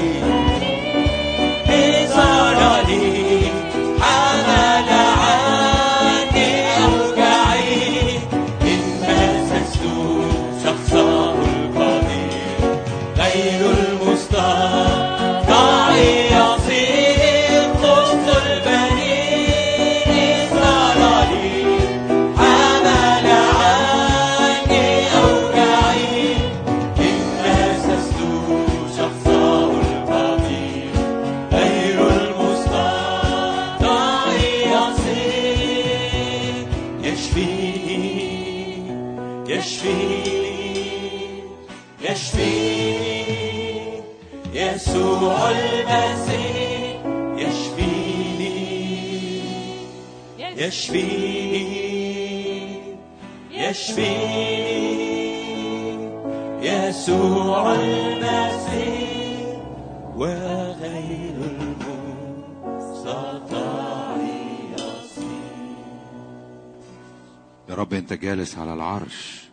صار لي حمل عني أوجعي إن مسست شخصه القدير غير المستطاع يصير قدس البنين صار لي حمل عني أوجعي إن مسست شخصه القدير غير المستطاع يصير يشفيني يشفيني يشفيني يسوع المسيح يشفيني يشفيني يشفيني يسوع المسيح وغير المستطاع يصير يا رب انت جالس على العرش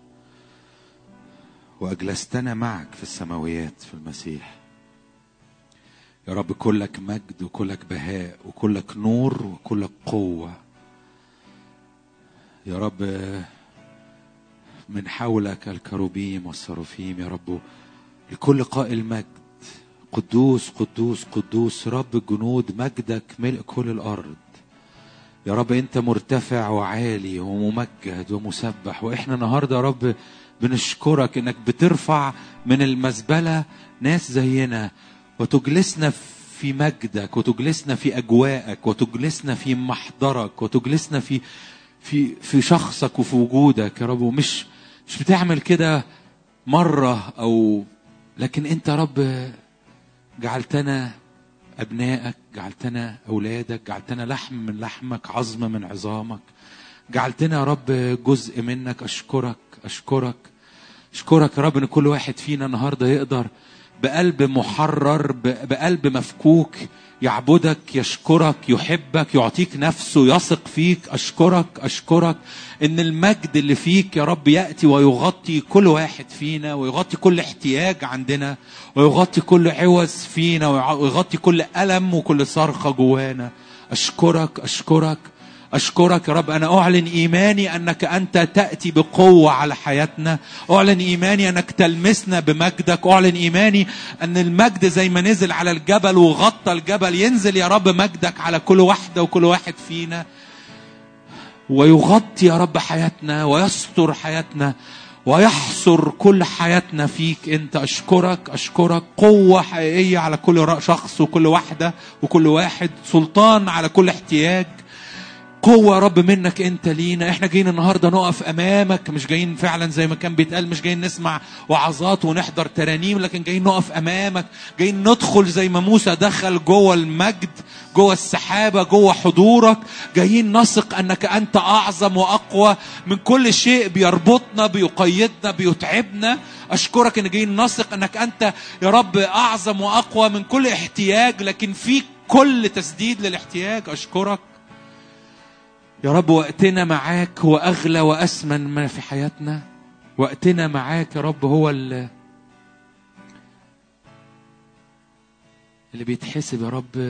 واجلستنا معك في السماويات في المسيح يا رب كلك مجد وكلك بهاء وكلك نور وكلك قوه يا رب من حولك الكروبيم والصرافيم يا رب الكل قائل مجد قدوس قدوس قدوس رب الجنود مجدك ملء كل الارض يا رب انت مرتفع وعالي وممجد ومسبح واحنا النهارده يا رب بنشكرك انك بترفع من المزبله ناس زينا وتجلسنا في مجدك وتجلسنا في اجواءك وتجلسنا في محضرك وتجلسنا في في في شخصك وفي وجودك يا رب ومش مش بتعمل كده مره او لكن انت يا رب جعلتنا أبنائك جعلتنا أولادك جعلتنا لحم من لحمك عظم من عظامك جعلتنا يا رب جزء منك أشكرك أشكرك أشكرك يا رب إن كل واحد فينا النهاردة يقدر بقلب محرر ب- بقلب مفكوك يعبدك يشكرك يحبك يعطيك نفسه يثق فيك أشكرك أشكرك إن المجد اللي فيك يا رب يأتي ويغطي كل واحد فينا ويغطي كل احتياج عندنا ويغطي كل عوز فينا ويع- ويغطي كل ألم وكل صرخة جوانا أشكرك أشكرك أشكرك يا رب أنا أعلن إيماني أنك أنت تأتي بقوة على حياتنا أعلن إيماني أنك تلمسنا بمجدك أعلن إيماني أن المجد زي ما نزل على الجبل وغطى الجبل ينزل يا رب مجدك على كل واحدة وكل واحد فينا ويغطي يا رب حياتنا ويستر حياتنا ويحصر كل حياتنا فيك انت اشكرك اشكرك قوه حقيقيه على كل رأ- شخص وكل واحده وكل واحد سلطان على كل احتياج قوة يا رب منك انت لينا احنا جايين النهاردة نقف امامك مش جايين فعلا زي ما كان بيتقال مش جايين نسمع وعظات ونحضر ترانيم لكن جايين نقف امامك جايين ندخل زي ما موسى دخل جوه المجد جوه السحابة جوه حضورك جايين نثق انك انت اعظم واقوى من كل شيء بيربطنا بيقيدنا بيتعبنا اشكرك ان جايين نثق انك انت يا رب اعظم واقوى من كل احتياج لكن فيك كل تسديد للاحتياج اشكرك يا رب وقتنا معاك هو أغلى وأثمن ما في حياتنا وقتنا معاك يا رب هو اللي اللي بيتحسب يا رب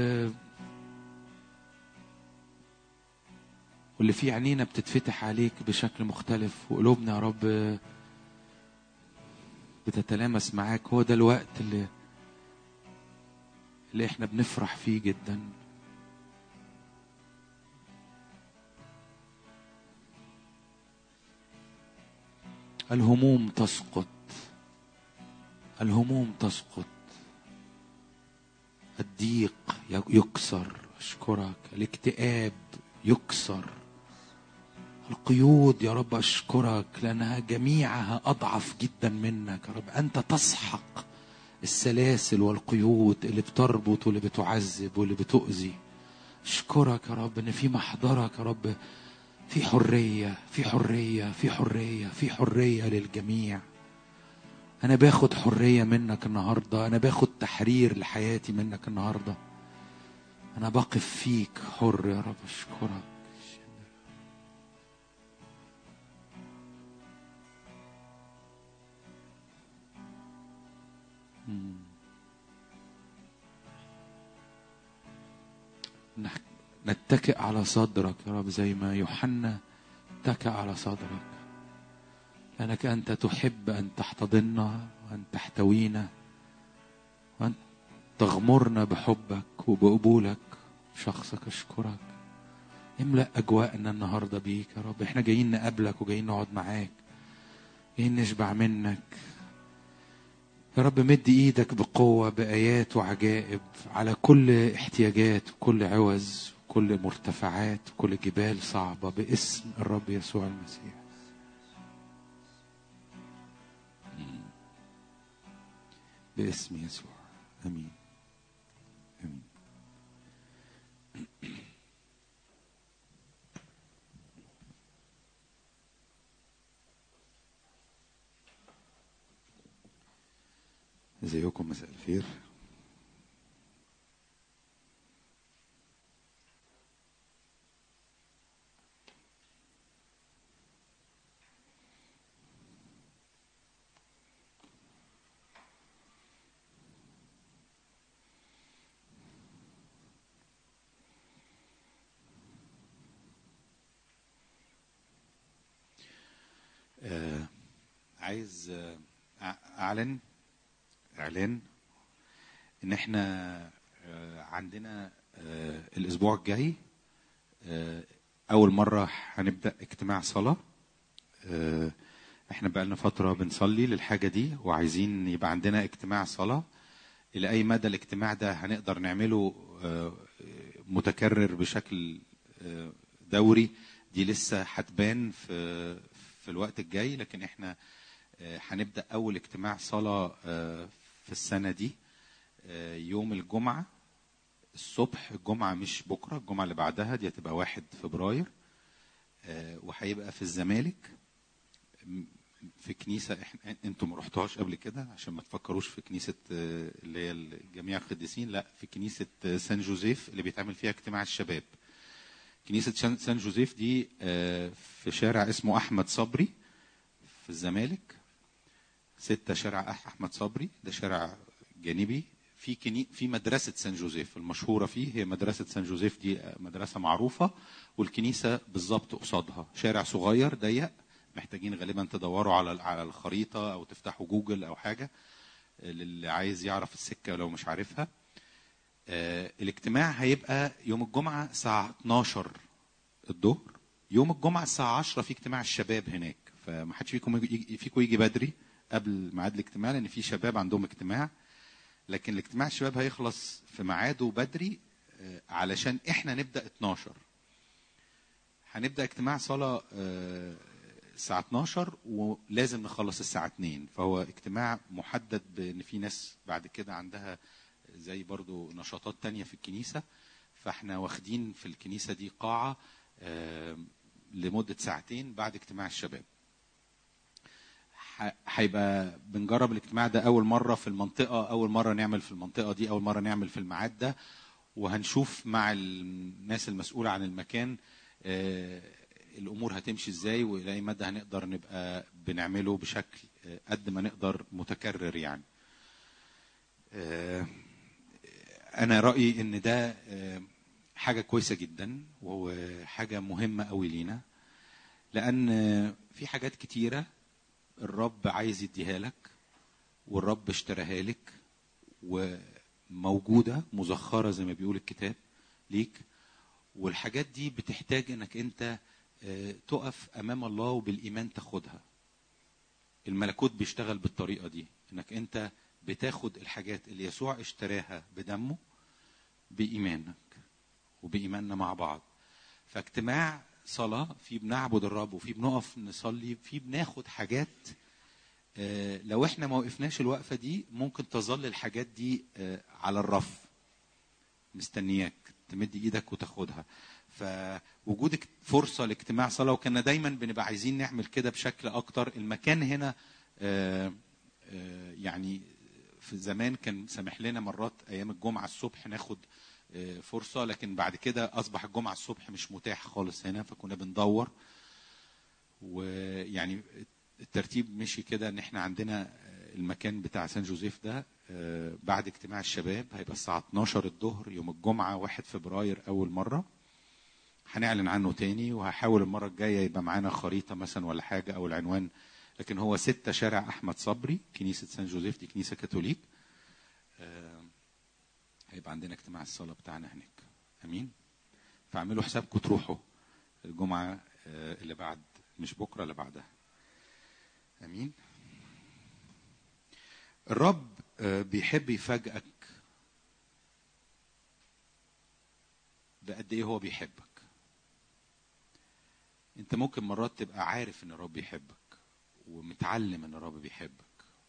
واللي فيه عينينا بتتفتح عليك بشكل مختلف وقلوبنا يا رب بتتلامس معاك هو ده الوقت اللي اللي احنا بنفرح فيه جدا الهموم تسقط الهموم تسقط الضيق يكسر اشكرك الاكتئاب يكسر القيود يا رب اشكرك لانها جميعها اضعف جدا منك يا رب انت تسحق السلاسل والقيود اللي بتربط واللي بتعذب واللي بتؤذي اشكرك يا رب ان في محضرك يا رب في حرية في حرية في حرية في حرية للجميع أنا باخد حرية منك النهاردة أنا باخد تحرير لحياتي منك النهاردة أنا بقف فيك حر يا رب أشكرك مم. نح- نتكئ على صدرك يا رب زي ما يوحنا اتكأ على صدرك لأنك أنت تحب أن تحتضننا وأن تحتوينا وأن تغمرنا بحبك وبقبولك شخصك أشكرك املأ أجواءنا النهاردة بيك يا رب احنا جايين نقابلك وجايين نقعد معاك جايين نشبع منك يا رب مد ايدك بقوة بآيات وعجائب على كل احتياجات وكل عوز وكل مرتفعات وكل جبال صعبة باسم الرب يسوع المسيح باسم يسوع امين امين ازيكم مساء الخير آه عايز آه أع- اعلن اعلان ان احنا آه، عندنا آه، الاسبوع الجاي آه، اول مره هنبدا اجتماع صلاه آه، احنا بقالنا فتره بنصلي للحاجه دي وعايزين يبقى عندنا اجتماع صلاه الى اي مدى الاجتماع ده هنقدر نعمله آه، متكرر بشكل آه، دوري دي لسه هتبان في في الوقت الجاي لكن احنا آه، هنبدا اول اجتماع صلاه آه، في السنه دي آه، يوم الجمعه الصبح الجمعه مش بكره الجمعه اللي بعدها دي هتبقى واحد فبراير آه، وهيبقى في الزمالك م- في كنيسه احنا انتم ما رحتوهاش قبل كده عشان ما تفكروش في كنيسه آه، اللي هي جميع القديسين لا في كنيسه آه، سان جوزيف اللي بيتعمل فيها اجتماع الشباب كنيسه شان- سان جوزيف دي آه، في شارع اسمه احمد صبري في الزمالك ستة شارع أح- أحمد صبري ده شارع جانبي في كني... في مدرسة سان جوزيف المشهورة فيه هي مدرسة سان جوزيف دي مدرسة معروفة والكنيسة بالظبط قصادها شارع صغير ضيق محتاجين غالبا تدوروا على على الخريطة أو تفتحوا جوجل أو حاجة للي عايز يعرف السكة لو مش عارفها آه، الاجتماع هيبقى يوم الجمعة الساعة 12 الظهر يوم الجمعة الساعة 10 في اجتماع الشباب هناك فما حدش فيكم يجي فيكم يجي بدري قبل ميعاد الاجتماع لان في شباب عندهم اجتماع لكن الاجتماع الشباب هيخلص في ميعاده بدري آه، علشان احنا نبدا 12 هنبدا اجتماع صلاه آه، الساعه 12 ولازم نخلص الساعه 2 فهو اجتماع محدد بان في ناس بعد كده عندها زي برضو نشاطات تانية في الكنيسة فاحنا واخدين في الكنيسة دي قاعة آه، لمدة ساعتين بعد اجتماع الشباب ح- هيبقى بنجرب الاجتماع ده اول مره في المنطقه اول مره نعمل في المنطقه دي اول مره نعمل في الميعاد ده وهنشوف مع الناس المسؤوله عن المكان آه، الامور هتمشي ازاي والى اي مدى هنقدر نبقى بنعمله بشكل آه، قد ما نقدر متكرر يعني آه، انا رايي ان ده آه، حاجه كويسه جدا وحاجه مهمه قوي لينا لان آه، في حاجات كتيره الرب عايز يديها لك والرب اشتراها لك وموجوده مزخره زي ما بيقول الكتاب ليك والحاجات دي بتحتاج انك انت آه، تقف امام الله وبالايمان تاخدها الملكوت بيشتغل بالطريقه دي انك انت بتاخد الحاجات اللي يسوع اشتراها بدمه بايمانك وبايماننا مع بعض فاجتماع صلاه في بنعبد الرب وفي بنقف نصلي في بناخد حاجات آه، لو احنا ما وقفناش الوقفه دي ممكن تظل الحاجات دي آه، على الرف مستنياك تمد ايدك وتاخدها فوجودك فرصه لاجتماع صلاه وكنا دايما بنبقى عايزين نعمل كده بشكل اكتر المكان هنا آه، آه، يعني في زمان كان سامح لنا مرات ايام الجمعه الصبح ناخد آه، فرصه لكن بعد كده اصبح الجمعه الصبح مش متاح خالص هنا فكنا بندور ويعني الترتيب مشي كده ان احنا عندنا المكان بتاع سان جوزيف ده آه، بعد اجتماع الشباب هيبقى الساعة 12 الظهر يوم الجمعة 1 فبراير أول مرة هنعلن عنه تاني وهحاول المرة الجاية يبقى معانا خريطة مثلا ولا حاجة أو العنوان لكن هو ستة شارع أحمد صبري كنيسة سان جوزيف دي كنيسة كاثوليك آه، هيبقى عندنا اجتماع الصلاة بتاعنا هناك أمين فاعملوا حسابكم تروحوا الجمعة آه، اللي بعد مش بكرة اللي بعدها أمين الرب آه، بيحب يفاجئك بقد ايه هو بيحبك انت ممكن مرات تبقى عارف ان الرب بيحبك ومتعلم ان الرب بيحبك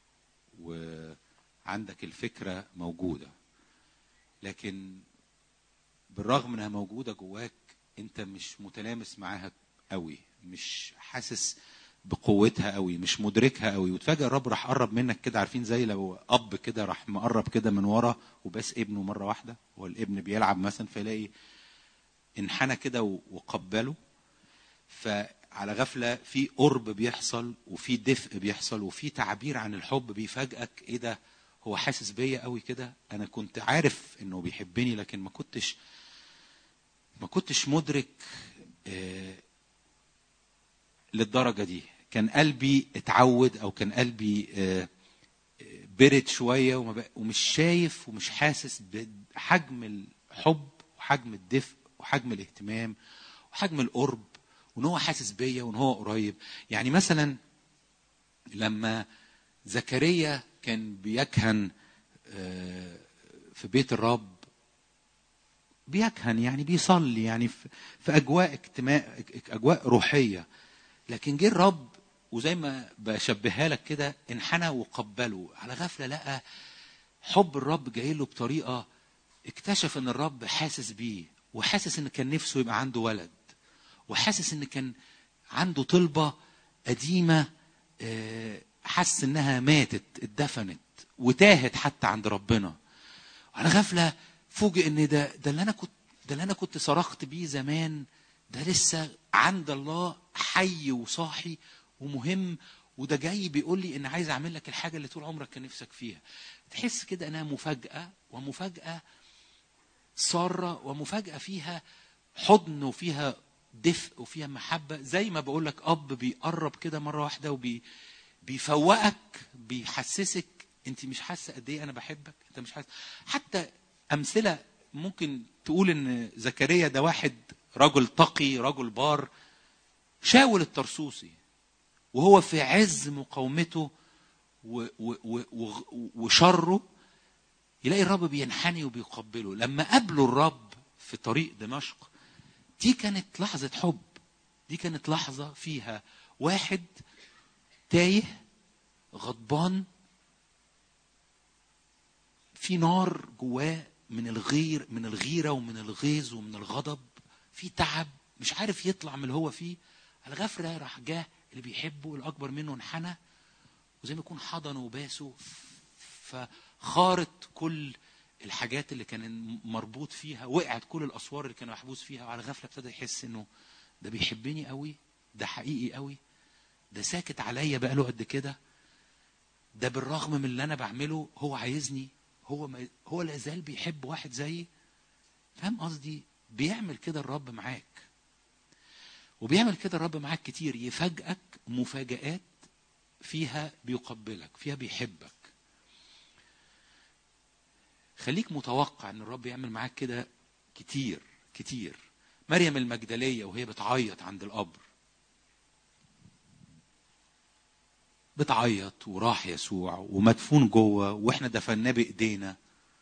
وعندك الفكره موجوده لكن بالرغم انها موجوده جواك انت مش متلامس معاها قوي مش حاسس بقوتها قوي مش مدركها قوي وتفاجئ الرب راح قرب منك كده عارفين زي لو اب كده راح مقرب كده من ورا وبس ابنه مره واحده هو الابن بيلعب مثلا فيلاقي انحنى كده و- وقبله فعلى غفله في قرب بيحصل وفي دفء بيحصل وفي تعبير عن الحب بيفاجئك ايه ده هو حاسس بيا قوي كده انا كنت عارف انه بيحبني لكن ما كنتش ما كنتش مدرك آه، للدرجه دي كان قلبي اتعود او كان قلبي آه، آه، برد شويه وما بق- ومش شايف ومش حاسس بحجم الحب وحجم الدفء وحجم الاهتمام وحجم القرب وان هو حاسس بيا وان هو قريب يعني مثلا لما زكريا كان بيكهن آه، في بيت الرب بيكهن يعني بيصلي يعني في في اجواء اجتماع اجواء روحيه لكن جه الرب وزي ما بشبهها لك كده انحنى وقبله على غفله لقى حب الرب جاي له بطريقه اكتشف ان الرب حاسس بيه وحاسس ان كان نفسه يبقى عنده ولد وحاسس ان كان عنده طلبه قديمه آه، حس انها ماتت اتدفنت وتاهت حتى عند ربنا على غفله فوجئ ان ده ده اللي انا كنت ده اللي انا كنت صرخت بيه زمان ده لسه عند الله حي وصاحي ومهم وده جاي بيقول لي ان عايز اعمل لك الحاجه اللي طول عمرك كان نفسك فيها تحس كده انها مفاجاه ومفاجاه ساره ومفاجاه فيها حضن وفيها دفء وفيها محبه زي ما بقول لك اب بيقرب كده مره واحده وبي بيفوقك بيحسسك انت مش حاسه قد ايه انا بحبك انت مش حاسه حتى امثله ممكن تقول ان زكريا ده واحد رجل تقي رجل بار شاول الترسوسي وهو في عز مقاومته و- و- و- و- وشره يلاقي الرب بينحني وبيقبله لما قابله الرب في طريق دمشق دي كانت لحظة حب دي كانت لحظة فيها واحد تايه غضبان في نار جواه من الغير من الغيرة ومن الغيظ ومن الغضب في تعب مش عارف يطلع من اللي هو فيه على غفلة راح جاه اللي بيحبه الأكبر منه انحنى وزي ما يكون حضنه وباسه فخارت كل الحاجات اللي كان مربوط فيها وقعت كل الاسوار اللي كان محبوس فيها وعلى غفله ابتدى يحس انه ده بيحبني قوي ده حقيقي قوي ده ساكت عليا بقاله قد كده ده بالرغم من اللي انا بعمله هو عايزني هو ما هو لا زال بيحب واحد زيي فاهم قصدي بيعمل كده الرب معاك وبيعمل كده الرب معاك كتير يفاجئك مفاجآت فيها بيقبلك فيها بيحبك خليك متوقع ان الرب يعمل معاك كده كتير كتير مريم المجدليه وهي بتعيط عند القبر بتعيط وراح يسوع ومدفون جوه واحنا دفناه بايدينا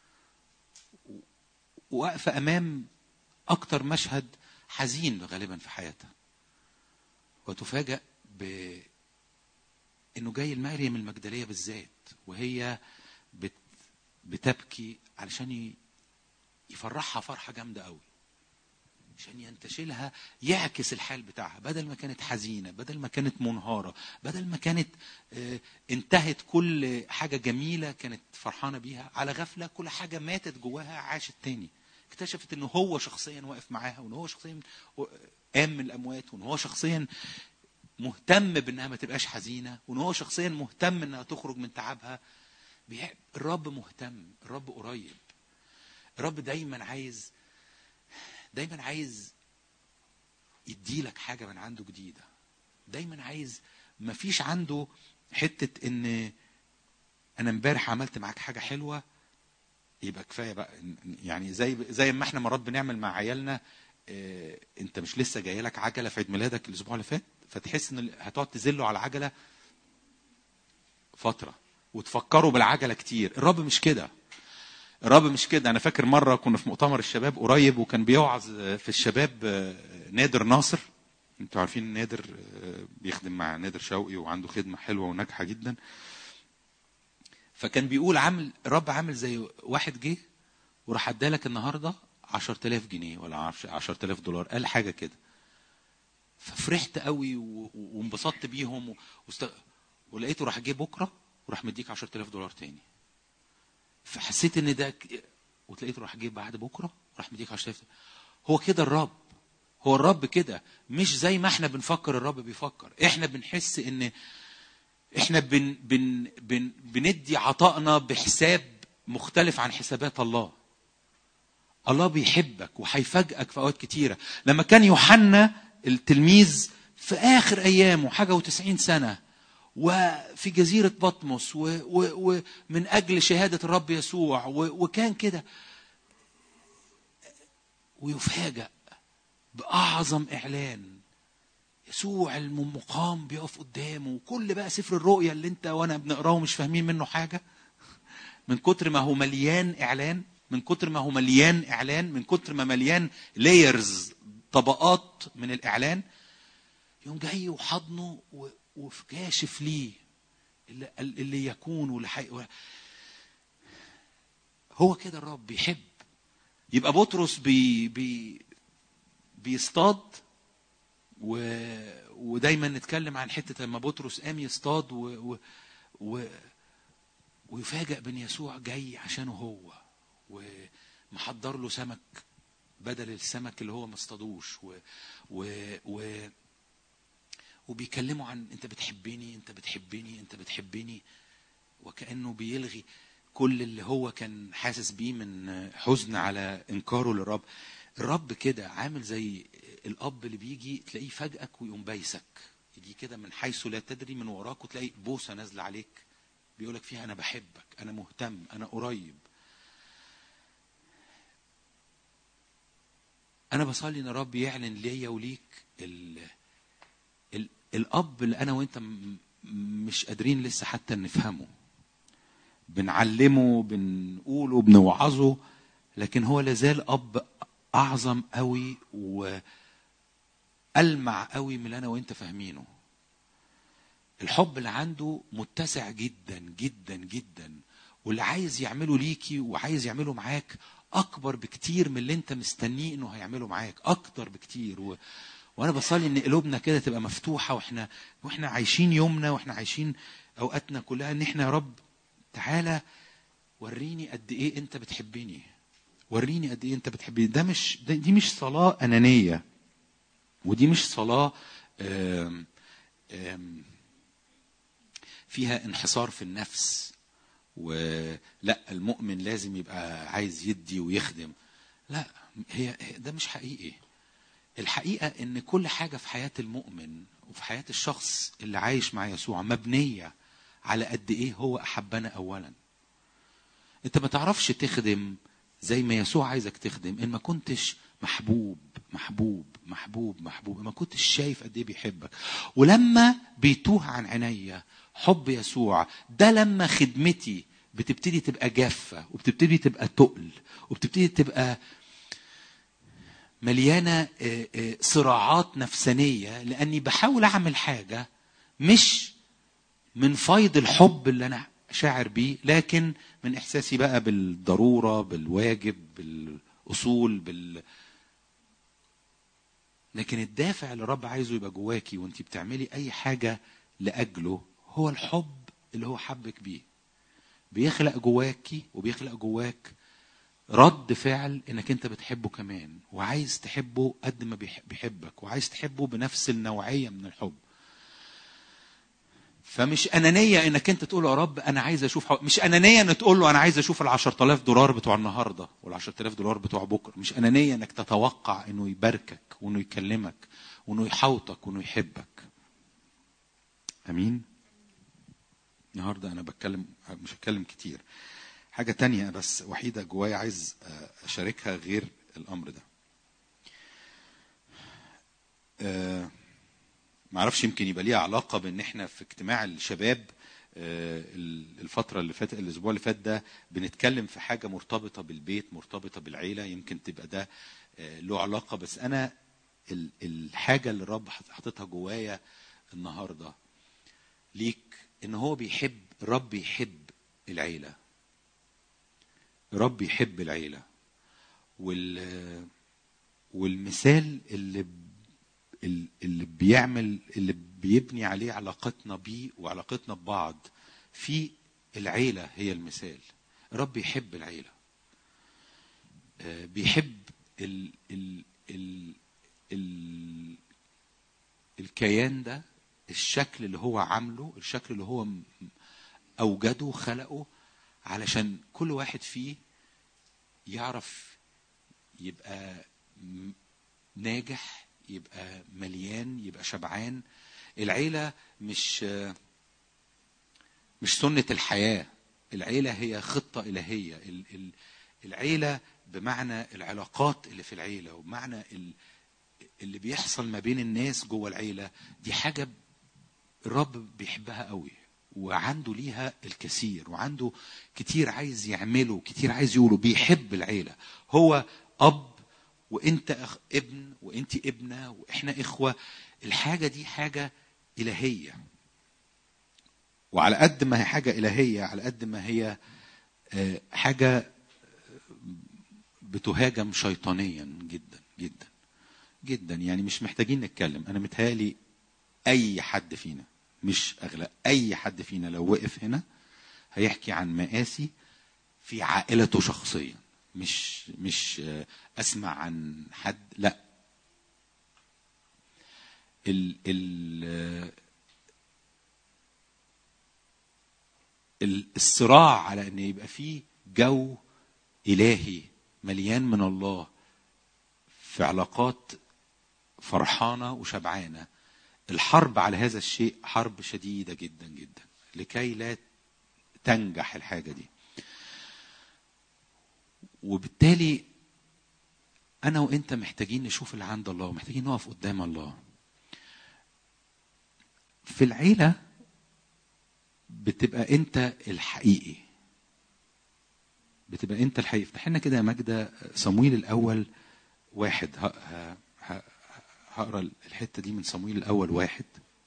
واقفه امام اكتر مشهد حزين غالبا في حياتها وتفاجأ ب انه جاي مريم المجدليه بالذات وهي بت بتبكي علشان ي- يفرحها فرحه جامده قوي عشان ينتشلها يعكس الحال بتاعها بدل ما كانت حزينه بدل ما كانت منهاره بدل ما كانت آه، انتهت كل حاجه جميله كانت فرحانه بيها على غفله كل حاجه ماتت جواها عاشت تاني اكتشفت ان هو شخصيا واقف معاها وان هو شخصيا قام من الاموات وان هو شخصيا مهتم بانها ما تبقاش حزينه وان هو شخصيا مهتم انها تخرج من تعبها بيحب الرب مهتم الرب قريب الرب دايما عايز دايما عايز يديلك حاجه من عنده جديده دايما عايز ما فيش عنده حته ان انا امبارح عملت معاك حاجه حلوه يبقى كفايه بقى يعني زي زي ما احنا مرات بنعمل مع عيالنا اه انت مش لسه جاي لك عجله في عيد ميلادك الاسبوع اللي فات فتحس ان هتقعد تزله على العجله فتره وتفكروا بالعجله كتير الرب مش كده الرب مش كده انا فاكر مره كنا في مؤتمر الشباب قريب وكان بيوعظ في الشباب نادر ناصر انتوا عارفين نادر بيخدم مع نادر شوقي وعنده خدمه حلوه وناجحه جدا فكان بيقول عامل الرب عامل زي واحد جه وراح ادالك النهارده 10000 جنيه ولا 10000 دولار قال حاجه كده ففرحت قوي وانبسطت بيهم وست... ولقيته راح جه بكره وراح مديك 10000 دولار تاني فحسيت ان ده ك... وتلاقيته راح جه بعد بكره راح مديك 10000 هو كده الرب هو الرب كده مش زي ما احنا بنفكر الرب بيفكر احنا بنحس ان احنا بن بن بن بندي عطائنا بحساب مختلف عن حسابات الله الله بيحبك وهيفاجئك في اوقات كتيره لما كان يوحنا التلميذ في اخر ايامه حاجه وتسعين سنه وفي جزيرة بطمس ومن أجل شهادة الرب يسوع وكان كده ويفاجأ بأعظم إعلان يسوع المقام بيقف قدامه وكل بقى سفر الرؤيا اللي انت وانا بنقراه مش فاهمين منه حاجة من كتر ما هو مليان إعلان من كتر ما هو مليان إعلان من كتر ما مليان لايرز طبقات من الإعلان يوم جاي وحضنه وكاشف ليه اللي, اللي يكون واللي حي... هو كده الرب بيحب يبقى بطرس بي بي بيصطاد و... ودايما نتكلم عن حته لما بطرس قام يصطاد و... و... و... ويفاجئ بان يسوع جاي عشانه هو ومحضر له سمك بدل السمك اللي هو ما اصطادوش و... و... و... وبيكلموا عن انت بتحبني انت بتحبني انت بتحبني وكانه بيلغي كل اللي هو كان حاسس بيه من حزن على انكاره للرب الرب كده عامل زي الاب اللي بيجي تلاقيه فجأك ويقوم بايسك يجي كده من حيث لا تدري من وراك وتلاقي بوسه نازله عليك بيقولك فيها انا بحبك انا مهتم انا قريب انا بصلي ان الرب يعلن ليا وليك ال ال الاب اللي انا وانت مش قادرين لسه حتى نفهمه بنعلمه بنقوله بنوعظه لكن هو لازال اب اعظم قوي والمع قوي من اللي انا وانت فاهمينه الحب اللي عنده متسع جدا جدا جدا واللي عايز يعمله ليكي وعايز يعمله معاك اكبر بكتير من اللي انت مستنيه انه هيعمله معاك اكتر بكتير و... وانا بصلي ان قلوبنا كده تبقى مفتوحه واحنا واحنا عايشين يومنا واحنا عايشين اوقاتنا كلها ان احنا يا رب تعالى وريني قد ايه انت بتحبني وريني قد ايه انت بتحبني ده مش ده دي مش صلاه انانيه ودي مش صلاه آم آم فيها انحصار في النفس ولا المؤمن لازم يبقى عايز يدي ويخدم لا هي ده مش حقيقي الحقيقة ان كل حاجة في حياة المؤمن وفي حياة الشخص اللي عايش مع يسوع مبنية على قد ايه هو احبنا اولا انت ما تعرفش تخدم زي ما يسوع عايزك تخدم ان ما كنتش محبوب محبوب محبوب محبوب ما كنتش شايف قد ايه بيحبك ولما بيتوه عن عينيا حب يسوع ده لما خدمتي بتبتدي تبقى جافة وبتبتدي تبقى تقل وبتبتدي تبقى مليانة صراعات نفسانية لأني بحاول أعمل حاجة مش من فيض الحب اللي أنا شاعر بيه لكن من إحساسي بقى بالضرورة بالواجب بالأصول بال لكن الدافع اللي الرب عايزه يبقى جواكي وانت بتعملي أي حاجة لأجله هو الحب اللي هو حبك بيه بيخلق جواكي وبيخلق جواك رد فعل انك انت بتحبه كمان وعايز تحبه قد ما بيحبك وعايز تحبه بنفس النوعية من الحب فمش انانيه انك انت تقول يا رب انا عايز اشوف حو... مش انانيه ان تقول له انا عايز اشوف ال 10000 دولار بتوع النهارده وال 10000 دولار بتوع بكره مش انانيه انك تتوقع انه يباركك وانه يكلمك وانه يحوطك وانه يحبك امين النهارده انا بتكلم مش هتكلم كتير حاجه تانية بس وحيده جوايا عايز اشاركها غير الامر ده آه، معرفش يمكن يبقى ليها علاقه بان احنا في اجتماع الشباب آه، الفتره اللي فاتت الاسبوع اللي فات ده بنتكلم في حاجه مرتبطه بالبيت مرتبطه بالعيله يمكن تبقى ده آه، له علاقه بس انا ال- الحاجه اللي الرب حاططها جوايا النهارده ليك ان هو بيحب الرب يحب العيله الرب يحب العيله وال والمثال اللي ال- اللي بيعمل اللي بيبني عليه علاقتنا بيه وعلاقتنا ببعض في العيله هي المثال الرب يحب العيله آه، بيحب ال ال ال ال الكيان ده الشكل اللي هو عامله الشكل اللي هو م- اوجده خلقه علشان كل واحد فيه يعرف يبقى م- ناجح يبقى مليان يبقى شبعان العيلة مش مش سنة الحياة العيلة هي خطة إلهية ال- ال- العيلة بمعنى العلاقات اللي في العيلة وبمعنى ال- اللي بيحصل ما بين الناس جوه العيلة دي حاجة الرب بيحبها قوي وعنده ليها الكثير وعنده كتير عايز يعمله كتير عايز يقوله بيحب العيلة هو أب وانت أخ ابن وانت ابنة واحنا اخوة الحاجة دي حاجة إلهية وعلى قد ما هي حاجة إلهية على قد ما هي آه، حاجة آه، بتهاجم شيطانيا جدا جدا جدا يعني مش محتاجين نتكلم انا متهيألي اي حد فينا مش اغلب اي حد فينا لو وقف هنا هيحكي عن مآسي في عائلته شخصيا مش مش آه، اسمع عن حد لا ال ال آه، ال- الصراع على ان يبقى فيه جو الهي مليان من الله في علاقات فرحانه وشبعانه الحرب على هذا الشيء حرب شديده جدا جدا لكي لا تنجح الحاجه دي وبالتالي انا وانت محتاجين نشوف اللي عند الله ومحتاجين نقف قدام الله في العيله بتبقى انت الحقيقي بتبقى انت الحقيقي افتح لنا كده يا ماجده صمويل الاول واحد ه- ه- ه- هقرا الحته دي من صمويل الاول واحد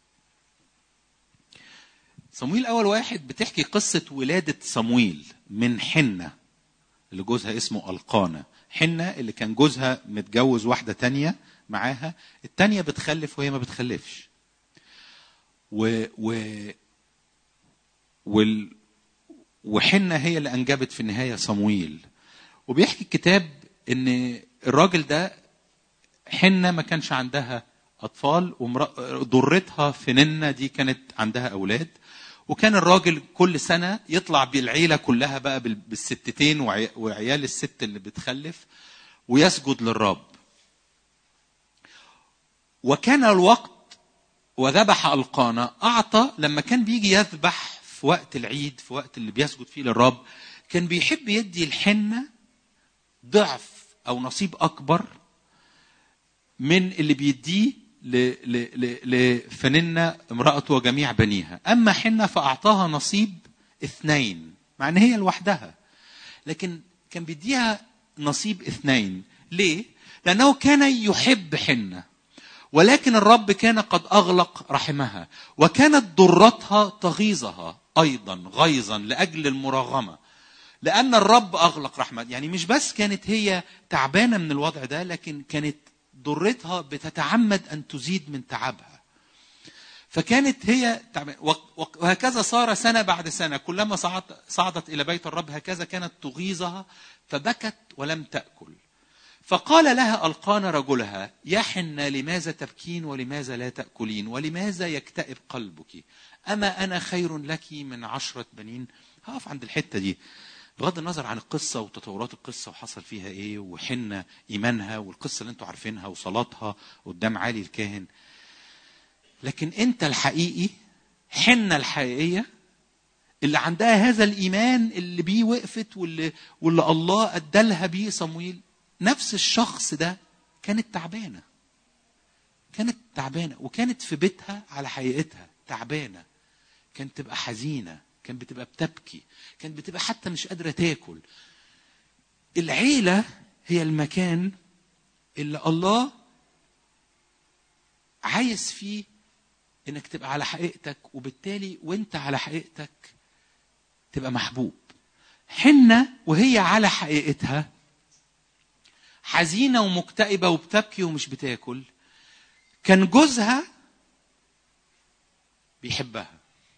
صمويل الاول واحد بتحكي قصه ولاده صمويل من حنه اللي جوزها اسمه القانا حنه اللي كان جوزها متجوز واحده تانية معاها التانية بتخلف وهي ما بتخلفش و, و وال وحنة هي اللي أنجبت في النهاية صمويل وبيحكي الكتاب إن الراجل ده حنة ما كانش عندها أطفال وضرتها فننة دي كانت عندها أولاد وكان الراجل كل سنة يطلع بالعيلة كلها بقى بال- بالستتين وعي- وعيال الست اللي بتخلف ويسجد للرب وكان الوقت وذبح القانا اعطى لما كان بيجي يذبح في وقت العيد في وقت اللي بيسجد فيه للرب كان بيحب يدي الحنه ضعف او نصيب اكبر من اللي بيديه ل- ل- ل- لفننة امرأته وجميع بنيها أما حنة فأعطاها نصيب اثنين مع أن هي لوحدها لكن كان بيديها نصيب اثنين ليه؟ لأنه كان يحب حنة ولكن الرب كان قد أغلق رحمها وكانت ضرتها تغيظها أيضا غيظا لأجل المراغمة لأن الرب أغلق رحمة يعني مش بس كانت هي تعبانة من الوضع ده لكن كانت ضرتها بتتعمد أن تزيد من تعبها فكانت هي تعبانة وق- وق- وهكذا صار سنة بعد سنة كلما صعدت, صعدت إلى بيت الرب هكذا كانت تغيظها فبكت ولم تأكل فقال لها القانا رجلها يا حنة لماذا تبكين ولماذا لا تاكلين ولماذا يكتئب قلبك اما انا خير لك من عشره بنين هقف عند الحته دي بغض النظر عن القصه وتطورات القصه وحصل فيها ايه وحنة ايمانها والقصه اللي انتوا عارفينها وصلاتها قدام علي الكاهن لكن انت الحقيقي حنة الحقيقيه اللي عندها هذا الايمان اللي بيه وقفت واللي واللي الله ادالها بيه صمويل نفس الشخص ده كانت تعبانه كانت تعبانه وكانت في بيتها على حقيقتها تعبانه كانت تبقى حزينه كانت بتبقى بتبكي كانت بتبقى حتى مش قادره تاكل العيله هي المكان اللي الله عايز فيه انك تبقى على حقيقتك وبالتالي وانت على حقيقتك تبقى محبوب حنة وهي على حقيقتها حزينة ومكتئبة وبتبكي ومش بتاكل كان جوزها بيحبها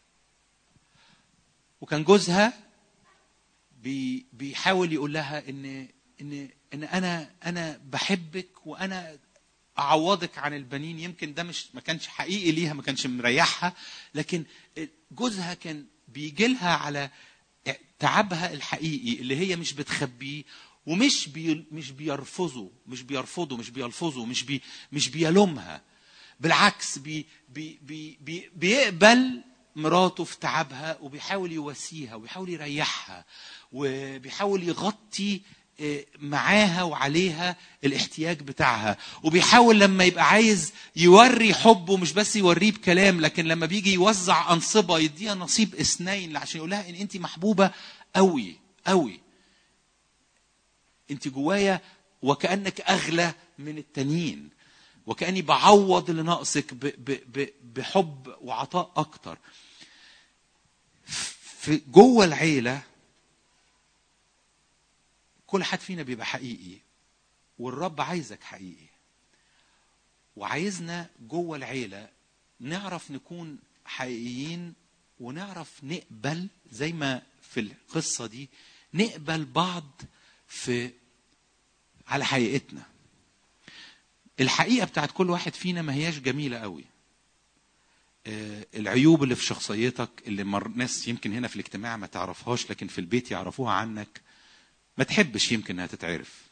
وكان جوزها بي بيحاول يقول لها ان ان ان انا انا بحبك وانا اعوضك عن البنين يمكن ده مش ما كانش حقيقي ليها ما كانش مريحها لكن جوزها كان بيجي لها على تعبها الحقيقي اللي هي مش بتخبيه ومش بي مش بيرفضه مش بيرفضه مش بيلفظه مش بي مش بيلومها بالعكس بي بي بي بي بيقبل مراته في تعبها وبيحاول يواسيها وبيحاول يريحها وبيحاول يغطي معاها وعليها الاحتياج بتاعها وبيحاول لما يبقى عايز يوري حبه مش بس يوريه بكلام لكن لما بيجي يوزع انصبه يديها نصيب اثنين عشان يقول لها ان انت محبوبه قوي قوي انت جوايا وكانك اغلى من التانيين وكاني بعوض اللي ناقصك بحب وعطاء اكتر في جوه العيله كل حد فينا بيبقى حقيقي والرب عايزك حقيقي وعايزنا جوه العيله نعرف نكون حقيقيين ونعرف نقبل زي ما في القصه دي نقبل بعض في على حقيقتنا الحقيقه بتاعت كل واحد فينا ما هياش جميله قوي العيوب اللي في شخصيتك اللي مر ناس يمكن هنا في الاجتماع ما تعرفهاش لكن في البيت يعرفوها عنك ما تحبش يمكن انها تتعرف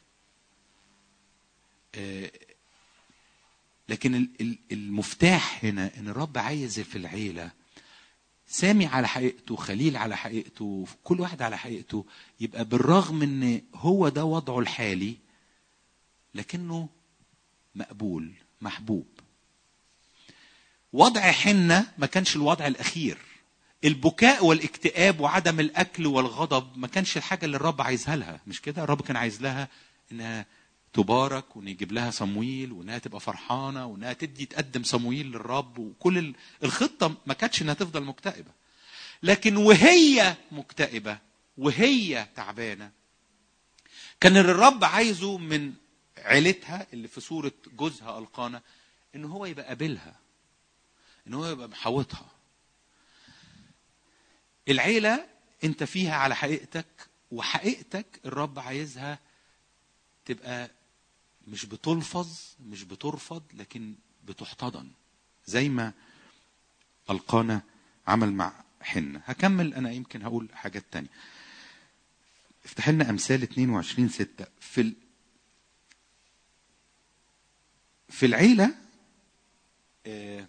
لكن المفتاح هنا ان الرب عايز في العيله سامي على حقيقته خليل على حقيقته كل واحد على حقيقته يبقى بالرغم ان هو ده وضعه الحالي لكنه مقبول محبوب وضع حنة ما كانش الوضع الأخير البكاء والاكتئاب وعدم الأكل والغضب ما كانش الحاجة اللي الرب عايزها لها مش كده الرب كان عايز لها إنها تبارك وان يجيب لها صمويل وانها تبقى فرحانه وانها تدي تقدم صمويل للرب وكل الخطه ما كانتش انها تفضل مكتئبه لكن وهي مكتئبه وهي تعبانه كان اللي الرب عايزه من عيلتها اللي في صوره جوزها القانا ان هو يبقى قابلها ان هو يبقى محوطها العيله انت فيها على حقيقتك وحقيقتك الرب عايزها تبقى مش بتلفظ مش بترفض لكن بتحتضن زي ما القانا عمل مع حنة هكمل انا يمكن هقول حاجات تانية افتح لنا امثال 22 6 في ال... في العيله آه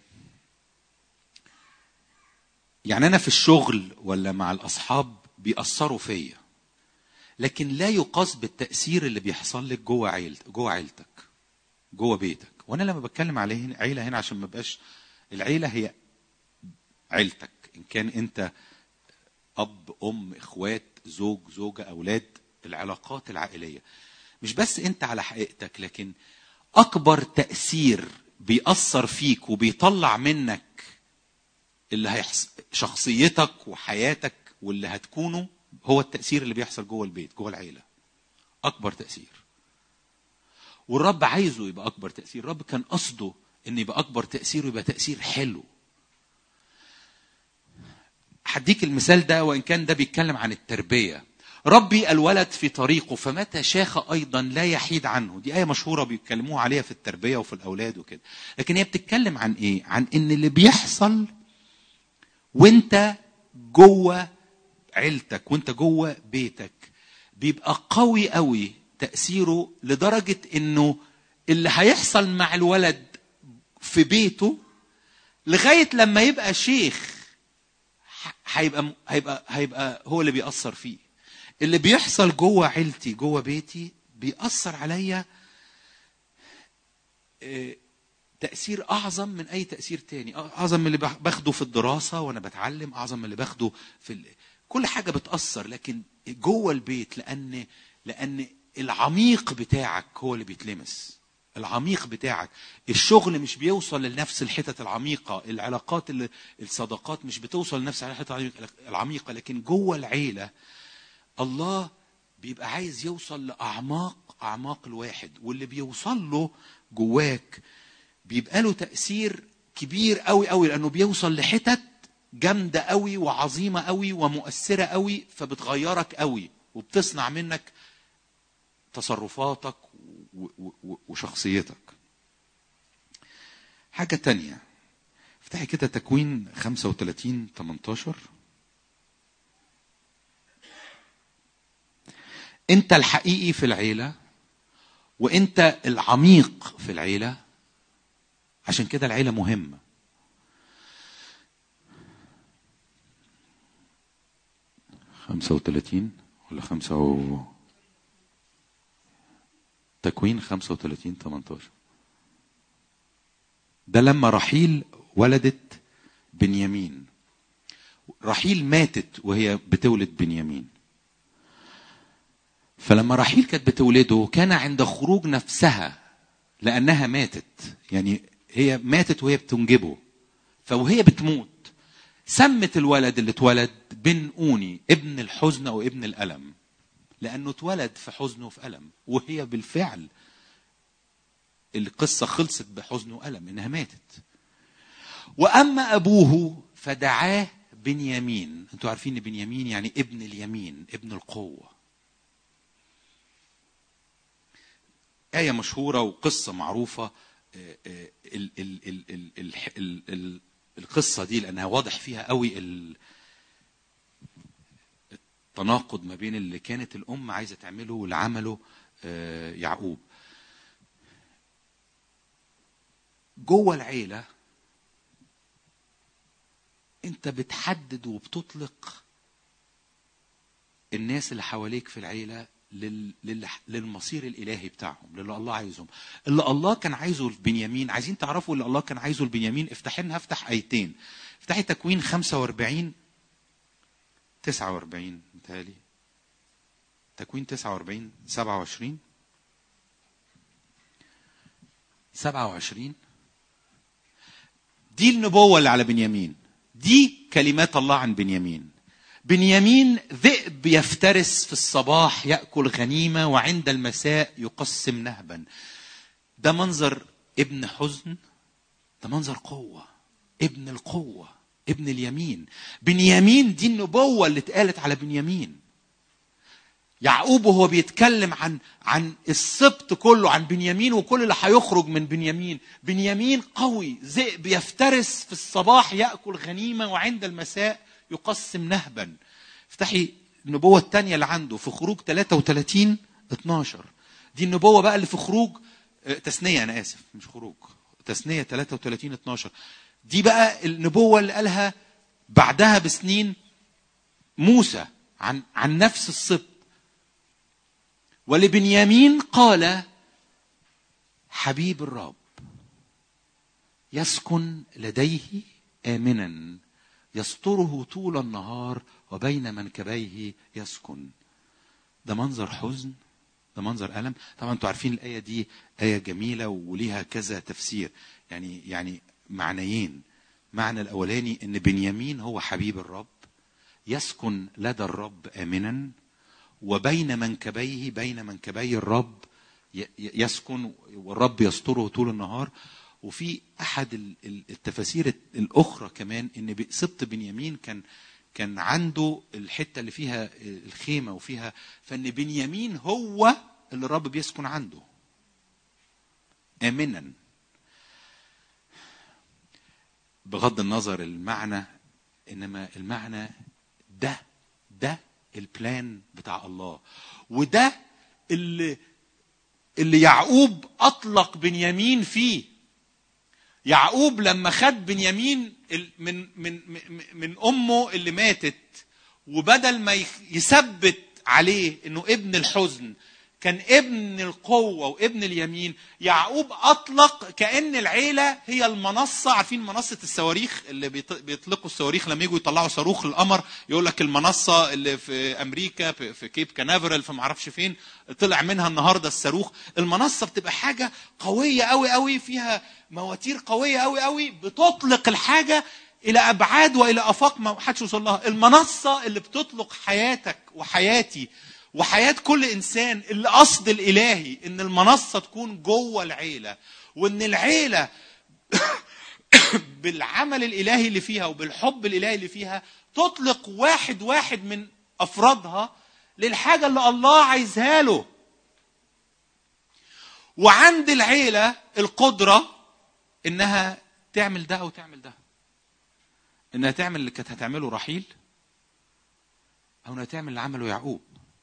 يعني انا في الشغل ولا مع الاصحاب بيأثروا فيا لكن لا يقاس بالتأثير اللي بيحصل لك جوه عيلتك جوه عيلتك جوه بيتك وانا لما بتكلم عليه هنا عيله هنا عشان ما بقاش العيله هي عيلتك ان كان انت اب ام اخوات زوج زوجه اولاد العلاقات العائليه مش بس انت على حقيقتك لكن اكبر تاثير بيأثر فيك وبيطلع منك اللي هيحصل شخصيتك وحياتك واللي هتكونه هو التأثير اللي بيحصل جوه البيت جوه العيلة أكبر تأثير والرب عايزه يبقى أكبر تأثير الرب كان قصده إن يبقى أكبر تأثير ويبقى تأثير حلو هديك المثال ده وإن كان ده بيتكلم عن التربية ربي الولد في طريقه فمتى شاخ ايضا لا يحيد عنه دي ايه مشهوره بيتكلموها عليها في التربيه وفي الاولاد وكده لكن هي بتتكلم عن ايه عن ان اللي بيحصل وانت جوه عيلتك وانت جوه بيتك بيبقى قوي قوي تاثيره لدرجه انه اللي هيحصل مع الولد في بيته لغايه لما يبقى شيخ ح- هيبقى هيبقى هيبقى هو اللي بيأثر فيه اللي بيحصل جوه عيلتي جوه بيتي بيأثر عليا آه، تأثير أعظم من أي تأثير تاني أعظم من اللي بخ- باخده في الدراسة وأنا بتعلم أعظم من اللي باخده في ال... كل حاجة بتأثر لكن جوه البيت لأن لأن العميق بتاعك هو اللي بيتلمس العميق بتاعك الشغل مش بيوصل لنفس الحتت العميقة العلاقات اللي الصداقات مش بتوصل لنفس الحتت العميقة- العميقة لكن جوه العيلة الله بيبقى عايز يوصل لأعماق أعماق الواحد واللي بيوصل له جواك بيبقى له تأثير كبير قوي قوي لأنه بيوصل لحتت جامدة قوي وعظيمة قوي ومؤثرة قوي فبتغيرك قوي وبتصنع منك تصرفاتك و- و- و- وشخصيتك حاجة تانية افتحي كده تكوين 35 18 انت الحقيقي في العيلة وانت العميق في العيلة عشان كده العيلة مهمة خمسة وثلاثين ولا خمسة و... تكوين خمسة وثلاثين تمنتاشر ده لما رحيل ولدت بنيامين رحيل ماتت وهي بتولد بنيامين فلما رحيل كانت بتولده كان عند خروج نفسها لانها ماتت يعني هي ماتت وهي بتنجبه فوهي بتموت سمت الولد اللي اتولد بن اوني ابن الحزن او ابن الالم لانه اتولد في حزن وفي الم وهي بالفعل القصه خلصت بحزن والم انها ماتت واما ابوه فدعاه بنيامين انتوا عارفين ان بنيامين يعني ابن اليمين ابن القوه آية مشهورة وقصة معروفة آه، آه، ال- ال- ال- ال- ال- ال- ال- القصة دي لأنها واضح فيها قوي ال- التناقض ما بين اللي كانت الأم عايزة تعمله واللي عمله آه، يعقوب جوه العيلة أنت بتحدد وبتطلق الناس اللي حواليك في العيلة لل... لل... للمصير الإلهي بتاعهم للي الله عايزهم اللي الله كان عايزه لبنيامين عايزين تعرفوا اللي الله كان عايزه لبنيامين افتح لنا هفتح آيتين افتحي تكوين 45 49 متهيألي تكوين 49 27 27 دي النبوة اللي على بنيامين دي كلمات الله عن بنيامين بنيامين ذئب يفترس في الصباح يأكل غنيمة وعند المساء يقسم نهبا ده منظر ابن حزن ده منظر قوة ابن القوة ابن اليمين بنيامين دي النبوة اللي اتقالت على بنيامين يعقوب وهو بيتكلم عن عن السبط كله عن بنيامين وكل اللي هيخرج من بنيامين بنيامين قوي ذئب يفترس في الصباح ياكل غنيمه وعند المساء يقسم نهبا افتحي النبوه الثانيه اللي عنده في خروج 33 12 دي النبوه بقى اللي في خروج آه، تثنيه انا اسف مش خروج تثنيه 33 12 دي بقى النبوه اللي قالها بعدها بسنين موسى عن عن نفس السبط ولبنيامين قال حبيب الرب يسكن لديه امنا يستره طول النهار وبين منكبيه يسكن ده منظر حزن ده منظر الم طبعا انتوا عارفين الايه دي ايه جميله وليها كذا تفسير يعني يعني معنيين معنى الاولاني ان بنيامين هو حبيب الرب يسكن لدى الرب امنا وبين منكبيه بين منكبي الرب ي- ي- يسكن والرب يستره طول النهار وفي احد ال- ال- التفاسير الاخرى كمان ان ب- سبط بنيامين كان كان عنده الحته اللي فيها الخيمه وفيها فان بنيامين هو اللي الرب بيسكن عنده امنا بغض النظر المعنى انما المعنى ده ده البلان بتاع الله وده اللي اللي يعقوب اطلق بنيامين فيه يعقوب لما خد بنيامين ال- من من من- من امه اللي ماتت وبدل ما يخ- يثبت عليه انه ابن الحزن كان ابن القوة وابن اليمين يعقوب أطلق كأن العيلة هي المنصة عارفين منصة الصواريخ اللي بيط- بيطلقوا الصواريخ لما يجوا يطلعوا صاروخ القمر يقول لك المنصة اللي في أمريكا في في كيب كانافرال في معرفش فين طلع منها النهاردة الصاروخ المنصة بتبقى حاجة قوية قوي قوي فيها مواتير قوية قوي قوي بتطلق الحاجة الى ابعاد والى افاق ما حدش يوصل لها المنصه اللي بتطلق حياتك وحياتي وحياه كل انسان اللي قصد الالهي ان المنصه تكون جوه العيله وان العيله بالعمل الالهي اللي فيها وبالحب الالهي اللي فيها تطلق واحد واحد من افرادها للحاجه اللي الله عايزها له وعند العيله القدره انها تعمل ده او تعمل ده انها تعمل اللي كانت هتعمله رحيل او انها تعمل اللي عمله يعقوب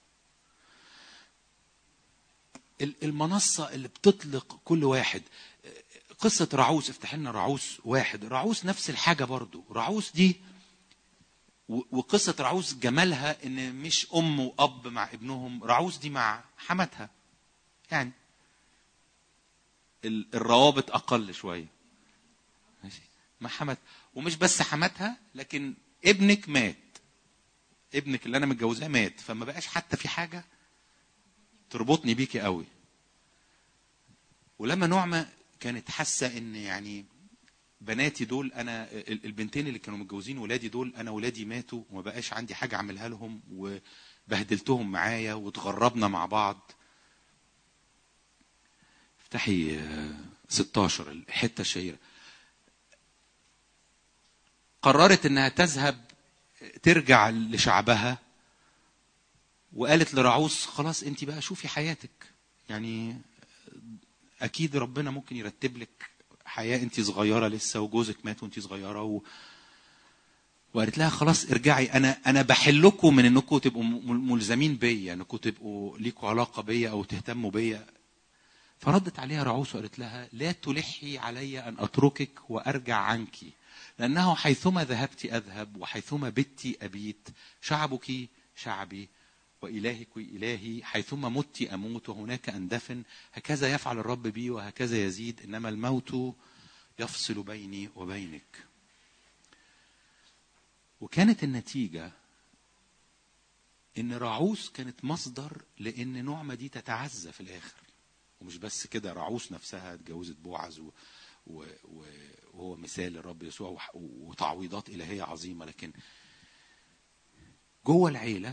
ال- المنصة اللي بتطلق كل واحد قصة رعوس افتح لنا رعوس واحد رعوس نفس الحاجة برضو رعوس دي و- وقصة رعوس جمالها ان مش ام واب مع ابنهم رعوس دي مع حماتها يعني ال- الروابط اقل شويه ماشي مع حمات ومش بس حماتها لكن ابنك مات ابنك اللي انا متجوزاه مات فما بقاش حتى في حاجه تربطني بيكي قوي ولما نعمه كانت حاسه ان يعني بناتي دول انا ال- البنتين اللي كانوا متجوزين ولادي دول انا ولادي ماتوا وما بقاش عندي حاجه اعملها لهم وبهدلتهم معايا وتغربنا مع بعض افتحي آه، 16 الحته الشهيره قررت انها تذهب ترجع لشعبها وقالت لرعوس خلاص انت بقى شوفي حياتك يعني اكيد ربنا ممكن يرتب لك حياه انت صغيره لسه وجوزك مات وانت صغيره و... وقالت لها خلاص ارجعي انا انا بحلكم من انكم تبقوا م- ملزمين بيا انكم تبقوا ليكوا علاقه بيا او تهتموا بيا فردت عليها رعوس وقالت لها لا تلحي علي ان اتركك وارجع عنك لانه حيثما ذهبت اذهب وحيثما بت ابيت شعبك شعبي والهك الهي حيثما مت اموت وهناك اندفن هكذا يفعل الرب بي وهكذا يزيد انما الموت يفصل بيني وبينك وكانت النتيجه ان رعوس كانت مصدر لان نعمه دي تتعزى في الاخر ومش بس كده رعوس نفسها اتجوزت بوعز و... و... و... وهو مثال الرب يسوع وح- وتعويضات إلهية عظيمة لكن جوه العيلة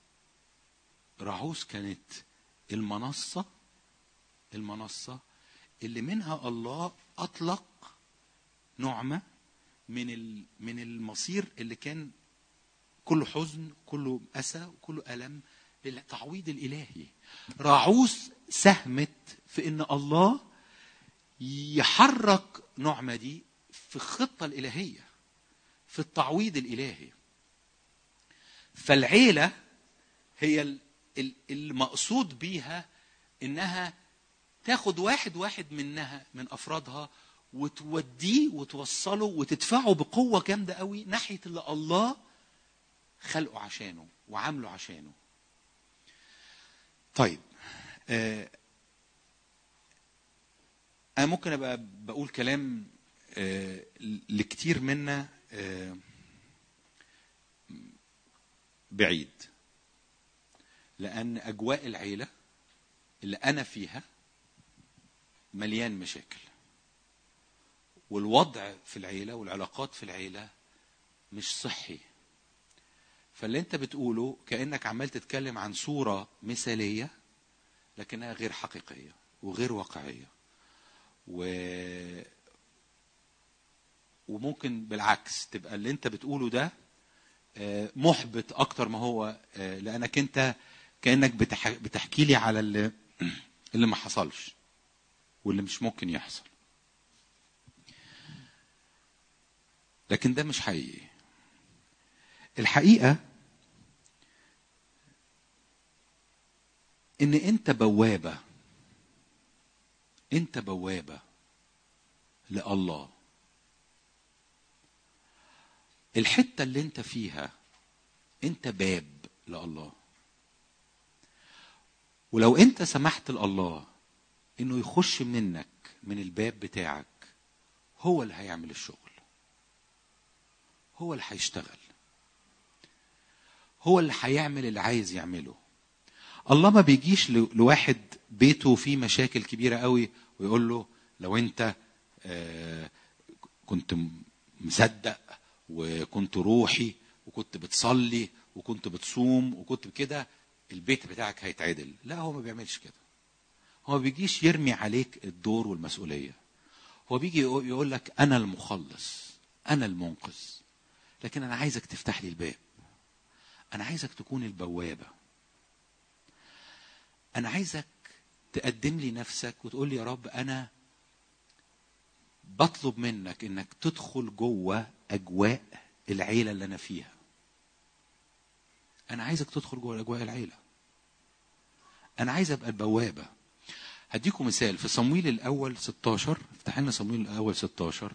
رعوس كانت المنصة المنصة اللي منها الله أطلق نعمة من ال... من المصير اللي كان كله حزن كله أسى كله ألم للتعويض الإلهي راعوس ساهمت في ان الله يحرك نعمه دي في الخطه الالهيه في التعويض الالهي فالعيله هي ال- ال- المقصود بيها انها تاخد واحد واحد منها من افرادها وتوديه وتوصله وتدفعه بقوه جامده قوي ناحيه اللي الله خلقه عشانه وعامله عشانه طيب آه، انا ممكن ابقى بقول كلام آه، لكتير منا آه، بعيد لان اجواء العيله اللي انا فيها مليان مشاكل والوضع في العيله والعلاقات في العيله مش صحي فاللي انت بتقوله كانك عمال تتكلم عن صوره مثاليه لكنها غير حقيقيه وغير واقعيه و وممكن بالعكس تبقى اللي انت بتقوله ده آه، محبط اكتر ما هو آه، لانك انت كانك بتح- بتحكي لي على اللي اللي ما حصلش واللي مش ممكن يحصل لكن ده مش حقيقي الحقيقه ان انت بوابه انت بوابه لله الحته اللي انت فيها انت باب لله ولو انت سمحت لله انه يخش منك من الباب بتاعك هو اللي هيعمل الشغل هو اللي هيشتغل هو اللي هيعمل اللي عايز يعمله الله ما بيجيش ل- لواحد بيته فيه مشاكل كبيرة قوي ويقول له لو انت آه، كنت م- مصدق وكنت روحي وكنت بتصلي وكنت بتصوم وكنت كده البيت بتاعك هيتعدل لا هو ما بيعملش كده هو ما بيجيش يرمي عليك الدور والمسؤولية هو بيجي يقول يقول لك أنا المخلص أنا المنقذ لكن أنا عايزك تفتح لي الباب أنا عايزك تكون البوابة أنا عايزك تقدم لي نفسك وتقول لي يا رب أنا بطلب منك إنك تدخل جوه أجواء العيلة اللي أنا فيها أنا عايزك تدخل جوه أجواء العيلة أنا عايز أبقى البوابة هديكم مثال في صمويل الأول 16 افتح لنا صمويل الأول 16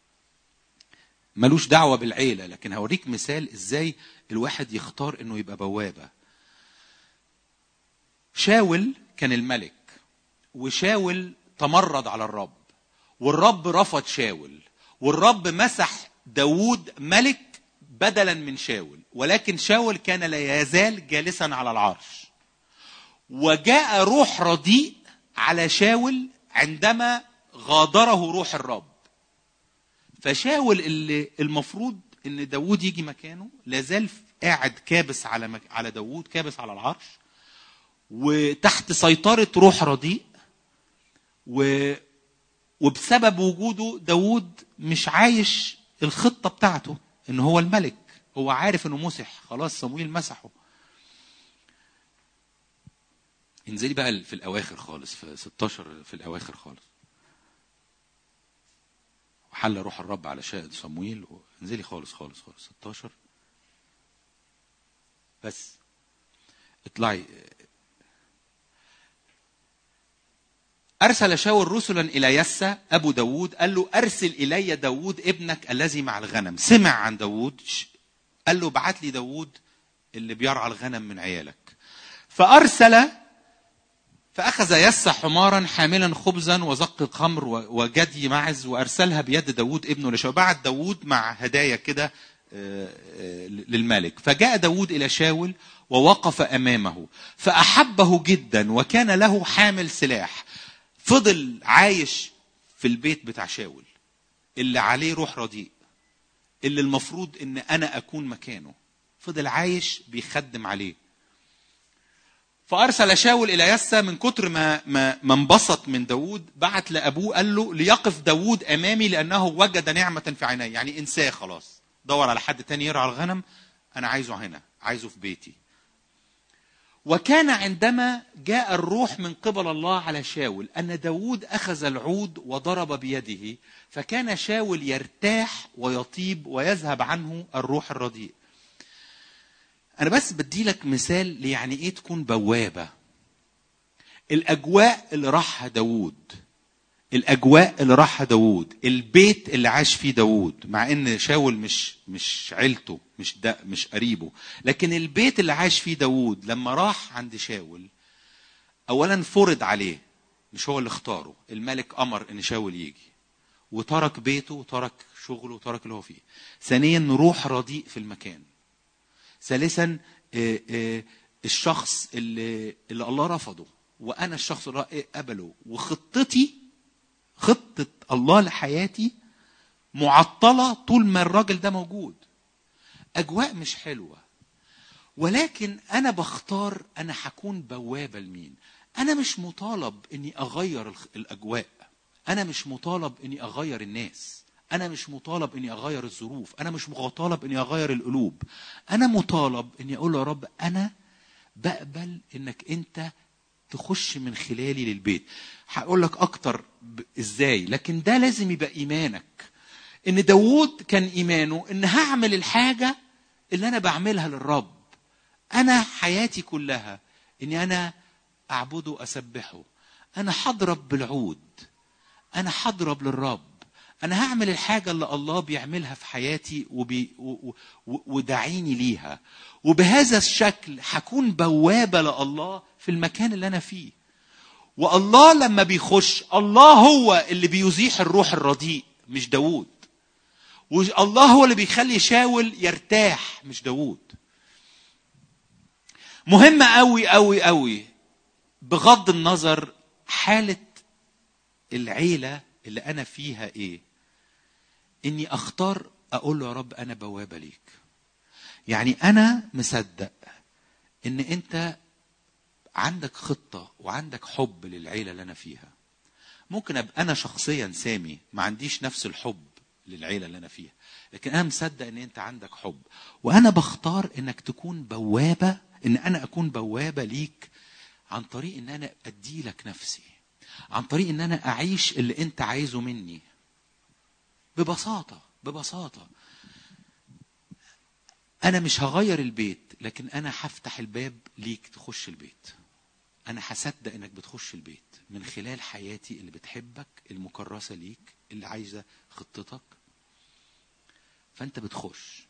ملوش دعوة بالعيلة لكن هوريك مثال ازاي الواحد يختار انه يبقى بوابة شاول كان الملك وشاول تمرد على الرب والرب رفض شاول والرب مسح داوود ملك بدلا من شاول ولكن شاول كان لا يزال جالسا على العرش وجاء روح رديء على شاول عندما غادره روح الرب فشاول اللي المفروض ان داوود يجي مكانه لازال قاعد كابس على مك... على داوود كابس على العرش وتحت سيطرة روح رديء و... وبسبب وجوده داوود مش عايش الخطة بتاعته ان هو الملك هو عارف انه مسح خلاص صمويل مسحه انزلي بقى في الاواخر خالص في 16 في الاواخر خالص وحل روح الرب على شاهد صمويل انزلي خالص خالص خالص 16 بس اطلعي أرسل شاول رسلا إلى يسى أبو داود قال له أرسل إلي داود ابنك الذي مع الغنم سمع عن داود قال له بعت لي داود اللي بيرعى الغنم من عيالك فأرسل فأخذ يسى حمارا حاملا خبزا وزق خمر وجدي معز وأرسلها بيد داود ابنه لشاول بعت داود مع هدايا كده للملك فجاء داود إلى شاول ووقف أمامه فأحبه جدا وكان له حامل سلاح فضل عايش في البيت بتاع شاول اللي عليه روح رديء اللي المفروض ان انا اكون مكانه فضل عايش بيخدم عليه فارسل شاول الى يسى من كتر ما ما ما انبسط من داوود بعت لابوه قال له ليقف داوود امامي لانه وجد نعمه في عيني يعني انساه خلاص دور على حد تاني يرعى الغنم انا عايزه هنا عايزه في بيتي وكان عندما جاء الروح من قبل الله على شاول أن داود أخذ العود وضرب بيده فكان شاول يرتاح ويطيب ويذهب عنه الروح الرديء أنا بس بدي لك مثال ليعني إيه تكون بوابة الأجواء اللي راحها داود الأجواء اللي راحها داود البيت اللي عاش فيه داود مع إن شاول مش مش عيلته مش ده مش قريبه لكن البيت اللي عاش فيه داود لما راح عند شاول اولا فرض عليه مش هو اللي اختاره الملك امر ان شاول يجي وترك بيته وترك شغله وترك اللي هو فيه ثانيا روح رديء في المكان ثالثا الشخص اللي, اللي الله رفضه وانا الشخص اللي قبله وخطتي خطه الله لحياتي معطله طول ما الراجل ده موجود اجواء مش حلوه ولكن انا بختار انا هكون بوابه لمين انا مش مطالب اني اغير الاجواء انا مش مطالب اني اغير الناس انا مش مطالب اني اغير الظروف انا مش مطالب اني اغير القلوب انا مطالب اني اقول له يا رب انا بقبل انك انت تخش من خلالي للبيت هقول لك اكتر ب- ازاي لكن ده لازم يبقى ايمانك ان داوود كان ايمانه ان هعمل الحاجه اللي انا بعملها للرب انا حياتي كلها اني انا اعبده واسبحه انا هضرب بالعود انا هضرب للرب انا هعمل الحاجه اللي الله بيعملها في حياتي وبي و- و- وداعيني ليها وبهذا الشكل هكون بوابه لله في المكان اللي انا فيه والله لما بيخش الله هو اللي بيزيح الروح الرديء مش داوود والله هو اللي بيخلي شاول يرتاح مش داوود مهم قوي قوي قوي بغض النظر حالة العيلة اللي أنا فيها إيه إني أختار أقول له يا رب أنا بوابة ليك يعني أنا مصدق إن أنت عندك خطة وعندك حب للعيلة اللي أنا فيها ممكن أبقى أنا شخصيا سامي ما عنديش نفس الحب للعيلة اللي أنا فيها لكن أنا مصدق إن أنت عندك حب وأنا بختار إنك تكون بوابة إن أنا أكون بوابة ليك عن طريق إن أنا أدي لك نفسي عن طريق إن أنا أعيش اللي أنت عايزه مني ببساطة ببساطة أنا مش هغير البيت لكن أنا هفتح الباب ليك تخش البيت أنا هصدق إنك بتخش البيت من خلال حياتي اللي بتحبك المكرسة ليك اللي عايزة خطتك فأنت بتخش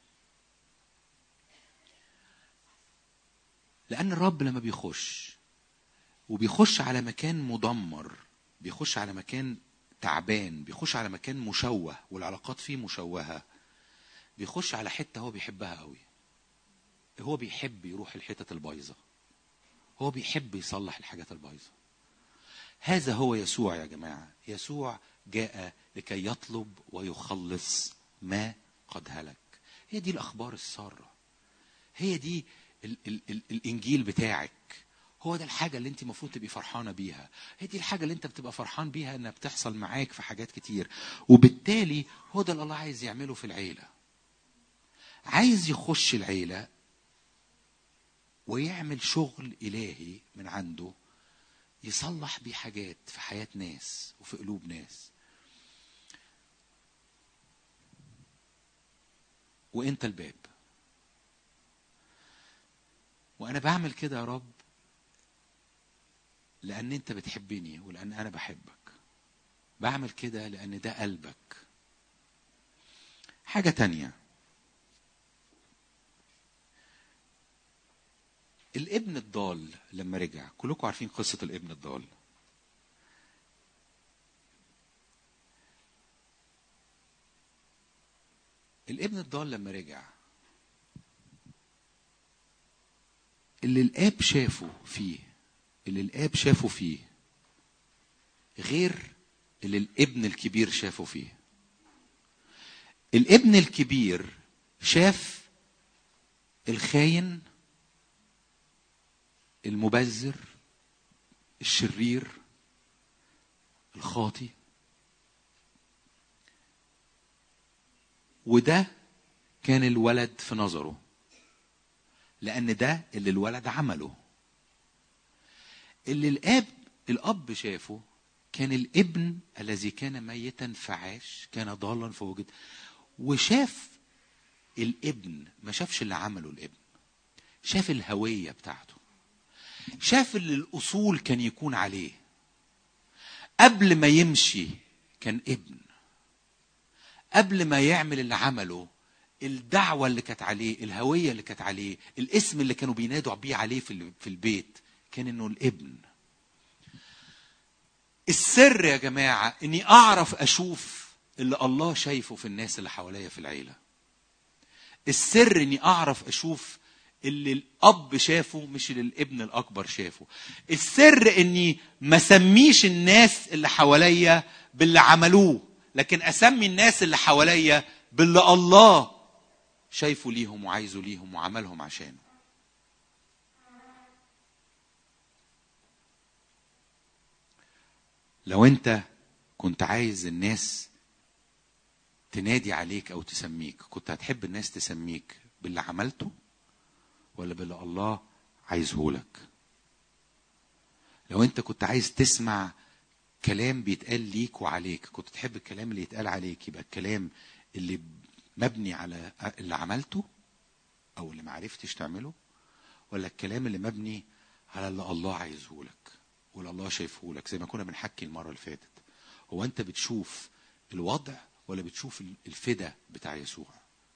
لأن الرب لما بيخش وبيخش على مكان مدمر بيخش على مكان تعبان بيخش على مكان مشوه والعلاقات فيه مشوهة بيخش على حتة هو بيحبها قوي هو بيحب يروح الحتت البايظة هو بيحب يصلح الحاجات البايظة هذا هو يسوع يا جماعة يسوع جاء لكي يطلب ويخلص ما قد هلك هي دي الأخبار السارة هي دي ال ال ال الإنجيل بتاعك هو ده الحاجة اللي انت المفروض تبقي فرحانة بيها هي دي الحاجة اللي انت بتبقى فرحان بيها انها بتحصل معاك في حاجات كتير وبالتالي هو ده اللي الله عايز يعمله في العيلة عايز يخش العيلة ويعمل شغل إلهي من عنده يصلح بيه حاجات في حياة ناس وفي قلوب ناس وانت الباب وانا بعمل كده يا رب لان انت بتحبني ولان انا بحبك بعمل كده لان ده قلبك حاجة تانية الابن الضال لما رجع كلكم عارفين قصة الابن الضال الابن الضال لما رجع اللي الاب شافه فيه اللي الاب شافه فيه غير اللي الابن الكبير شافه فيه الابن الكبير شاف الخاين المبذر الشرير الخاطي وده كان الولد في نظره لان ده اللي الولد عمله اللي الاب الاب شافه كان الابن الذي كان ميتا فعاش كان ضالا فوجد وشاف الابن ما شافش اللي عمله الابن شاف الهويه بتاعته شاف اللي الاصول كان يكون عليه قبل ما يمشي كان ابن قبل ما يعمل اللي عمله الدعوة اللي كانت عليه الهوية اللي كانت عليه الاسم اللي كانوا بينادوا بيه عليه في في البيت كان انه الابن السر يا جماعة اني اعرف اشوف اللي الله شايفه في الناس اللي حواليا في العيلة السر اني اعرف اشوف اللي الاب شافه مش اللي الابن الاكبر شافه السر اني ما سميش الناس اللي حواليا باللي عملوه لكن اسمي الناس اللي حواليا باللي الله شايفه ليهم وعايزه ليهم وعملهم عشانه لو انت كنت عايز الناس تنادي عليك او تسميك كنت هتحب الناس تسميك باللي عملته ولا باللي الله عايزه لك لو انت كنت عايز تسمع كلام بيتقال ليك وعليك كنت تحب الكلام اللي يتقال عليك يبقى الكلام اللي مبني على اللي عملته او اللي معرفتش تعمله ولا الكلام اللي مبني على اللي الله عايزه لك واللي الله شايفه لك زي ما كنا بنحكي المره اللي فاتت هو انت بتشوف الوضع ولا بتشوف الفدا بتاع يسوع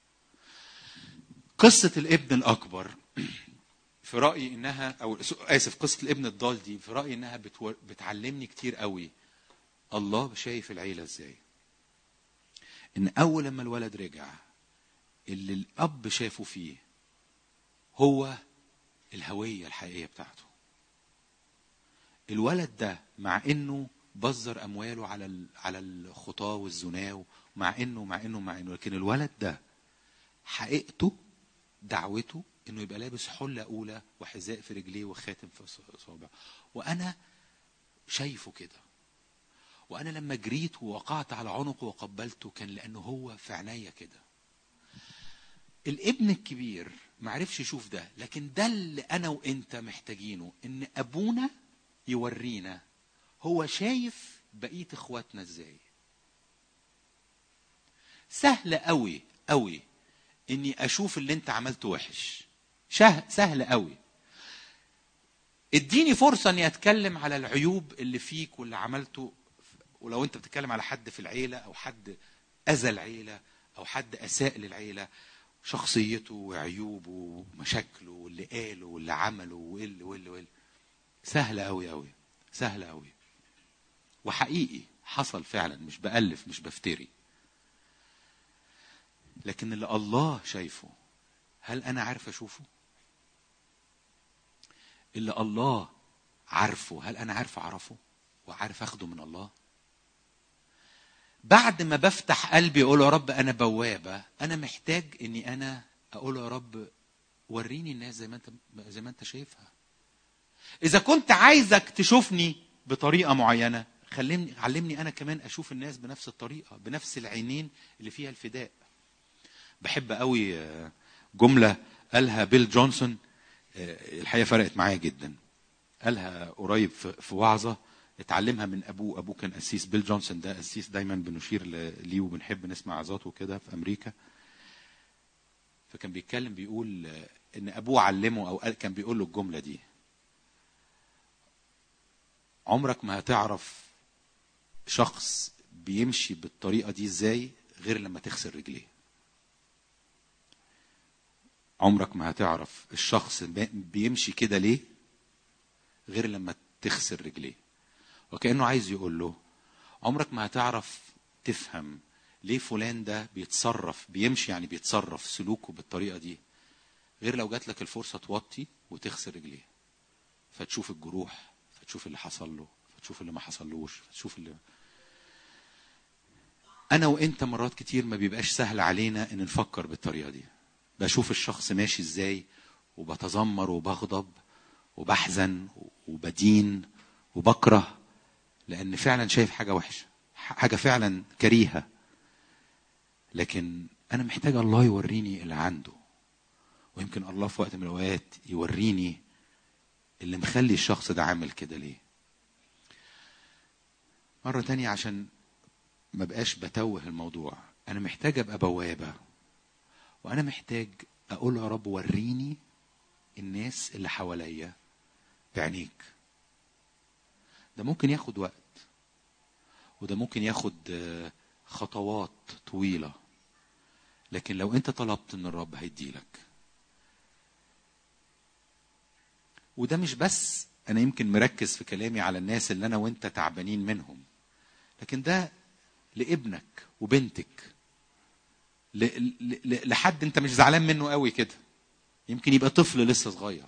قصة الابن الأكبر في رأيي إنها أو آسف قصة الابن الضال دي في رأيي إنها بتو... بتعلمني كتير قوي الله شايف العيلة إزاي إن أول لما الولد رجع اللي الأب شافه فيه هو الهوية الحقيقية بتاعته الولد ده مع إنه بذر أمواله على ال... على الخطاة والزناة مع إنه مع إنه مع إنه لكن الولد ده حقيقته دعوته انه يبقى لابس حله اولى وحذاء في رجليه وخاتم في صوابعه وانا شايفه كده وانا لما جريت ووقعت على عنقه وقبلته كان لانه هو في عينيا كده الابن الكبير ما عرفش يشوف ده لكن ده اللي انا وانت محتاجينه ان ابونا يورينا هو شايف بقيه اخواتنا ازاي سهل قوي قوي اني اشوف اللي انت عملته وحش شه سهل قوي اديني فرصه اني اتكلم على العيوب اللي فيك واللي عملته ولو انت بتتكلم على حد في العيله او حد اذى العيله او حد اساء للعيله شخصيته وعيوبه ومشاكله واللي قاله واللي عمله واللي واللي واللي سهل قوي قوي سهل قوي وحقيقي حصل فعلا مش بألف مش بفتري لكن اللي الله شايفه هل انا عارف اشوفه اللي الله عارفه هل انا عارف اعرفه وعارف اخده من الله بعد ما بفتح قلبي اقول يا رب انا بوابه انا محتاج اني انا اقول يا رب وريني الناس زي ما انت زي ما انت شايفها اذا كنت عايزك تشوفني بطريقه معينه خليني علمني انا كمان اشوف الناس بنفس الطريقه بنفس العينين اللي فيها الفداء بحب قوي جمله قالها بيل جونسون الحقيقه فرقت معايا جدا قالها قريب في وعظه اتعلمها من ابوه ابوه كان قسيس بيل جونسون ده قسيس دايما بنشير ليه وبنحب نسمع عظاته كده في امريكا فكان بيتكلم بيقول ان ابوه علمه او قال كان بيقول له الجمله دي عمرك ما هتعرف شخص بيمشي بالطريقه دي ازاي غير لما تغسل رجليه عمرك ما هتعرف الشخص بيمشي كده ليه غير لما تغسل رجليه وكانه عايز يقول له عمرك ما هتعرف تفهم ليه فلان ده بيتصرف بيمشي يعني بيتصرف سلوكه بالطريقه دي غير لو جات لك الفرصه توطي وتغسل رجليه فتشوف الجروح فتشوف اللي حصل له فتشوف اللي ما حصلوش فتشوف اللي انا وانت مرات كتير ما بيبقاش سهل علينا ان نفكر بالطريقه دي بشوف الشخص ماشي ازاي وبتذمر وبغضب وبحزن وبدين وبكره لان فعلا شايف حاجه وحشه حاجه فعلا كريهه لكن انا محتاج الله يوريني اللي عنده ويمكن الله في وقت من الاوقات يوريني اللي مخلي الشخص ده عامل كده ليه مرة تانية عشان ما بقاش بتوه الموضوع أنا محتاج أبقى بوابة وأنا محتاج أقول يا رب وريني الناس اللي حواليا بعينيك ده ممكن ياخد وقت وده ممكن ياخد خطوات طويلة لكن لو أنت طلبت من الرب هيديلك وده مش بس أنا يمكن مركز في كلامي على الناس اللي أنا وأنت تعبانين منهم لكن ده لابنك وبنتك لحد انت مش زعلان منه قوي كده يمكن يبقى طفل لسه صغير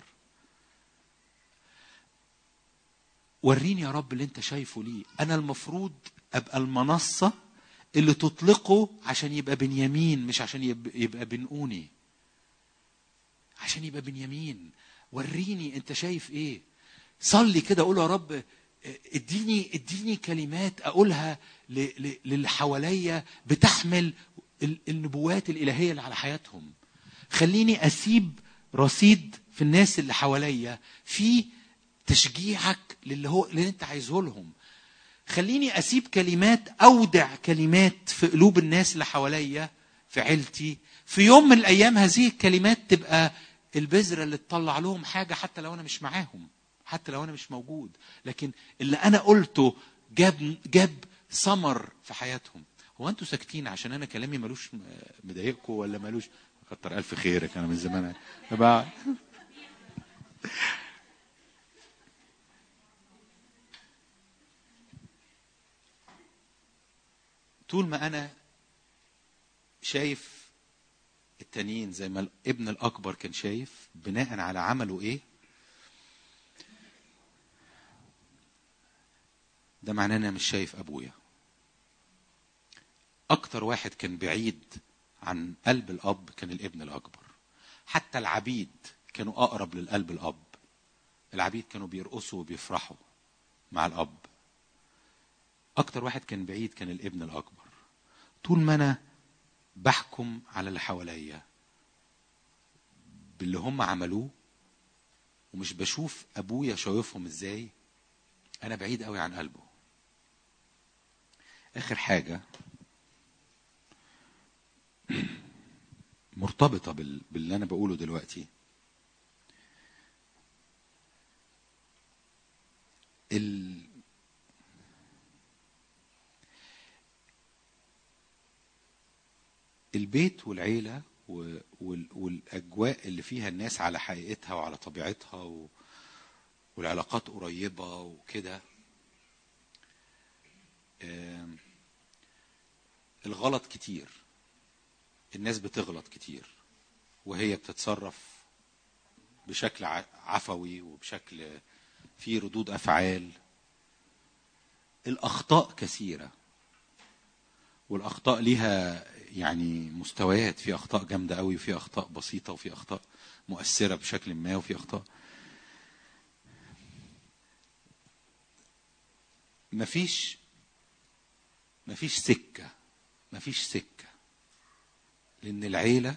وريني يا رب اللي انت شايفه ليه انا المفروض ابقى المنصة اللي تطلقه عشان يبقى بنيامين مش عشان يبقى بنقوني عشان يبقى بنيامين وريني انت شايف ايه صلي كده قول يا رب اديني اديني كلمات اقولها للي حواليا بتحمل ال- النبوات الالهيه اللي على حياتهم خليني اسيب رصيد في الناس اللي حواليا في تشجيعك للي هو اللي انت عايزه لهم خليني اسيب كلمات اودع كلمات في قلوب الناس اللي حواليا في عيلتي في يوم من الايام هذه الكلمات تبقى البذره اللي تطلع لهم حاجه حتى لو انا مش معاهم حتى لو انا مش موجود لكن اللي انا قلته جاب جاب ثمر في حياتهم هو انتوا ساكتين عشان انا كلامي ملوش م- مضايقكم ولا ملوش كتر الف خيرك انا من زمان بقى طول ما انا شايف التانيين زي ما الابن الاكبر كان شايف بناء على عمله ايه ده معناه ان انا مش شايف ابويا اكتر واحد كان بعيد عن قلب الاب كان الابن الاكبر حتى العبيد كانوا اقرب للقلب الاب العبيد كانوا بيرقصوا وبيفرحوا مع الاب اكتر واحد كان بعيد كان الابن الاكبر طول ما انا بحكم على اللي حواليا باللي هم عملوه ومش بشوف ابويا شايفهم ازاي انا بعيد قوي عن قلبه اخر حاجه مرتبطه بال... باللي انا بقوله دلوقتي ال... البيت والعيلة و- وال- والأجواء اللي فيها الناس على حقيقتها وعلى طبيعتها و- والعلاقات قريبة وكده آم، الغلط كتير الناس بتغلط كتير وهي بتتصرف بشكل ع- عفوي وبشكل فيه ردود أفعال الأخطاء كثيرة والاخطاء ليها يعني مستويات في اخطاء جامده قوي وفي اخطاء بسيطه وفي اخطاء مؤثره بشكل ما وفي اخطاء مفيش مفيش سكه مفيش سكه لان العيله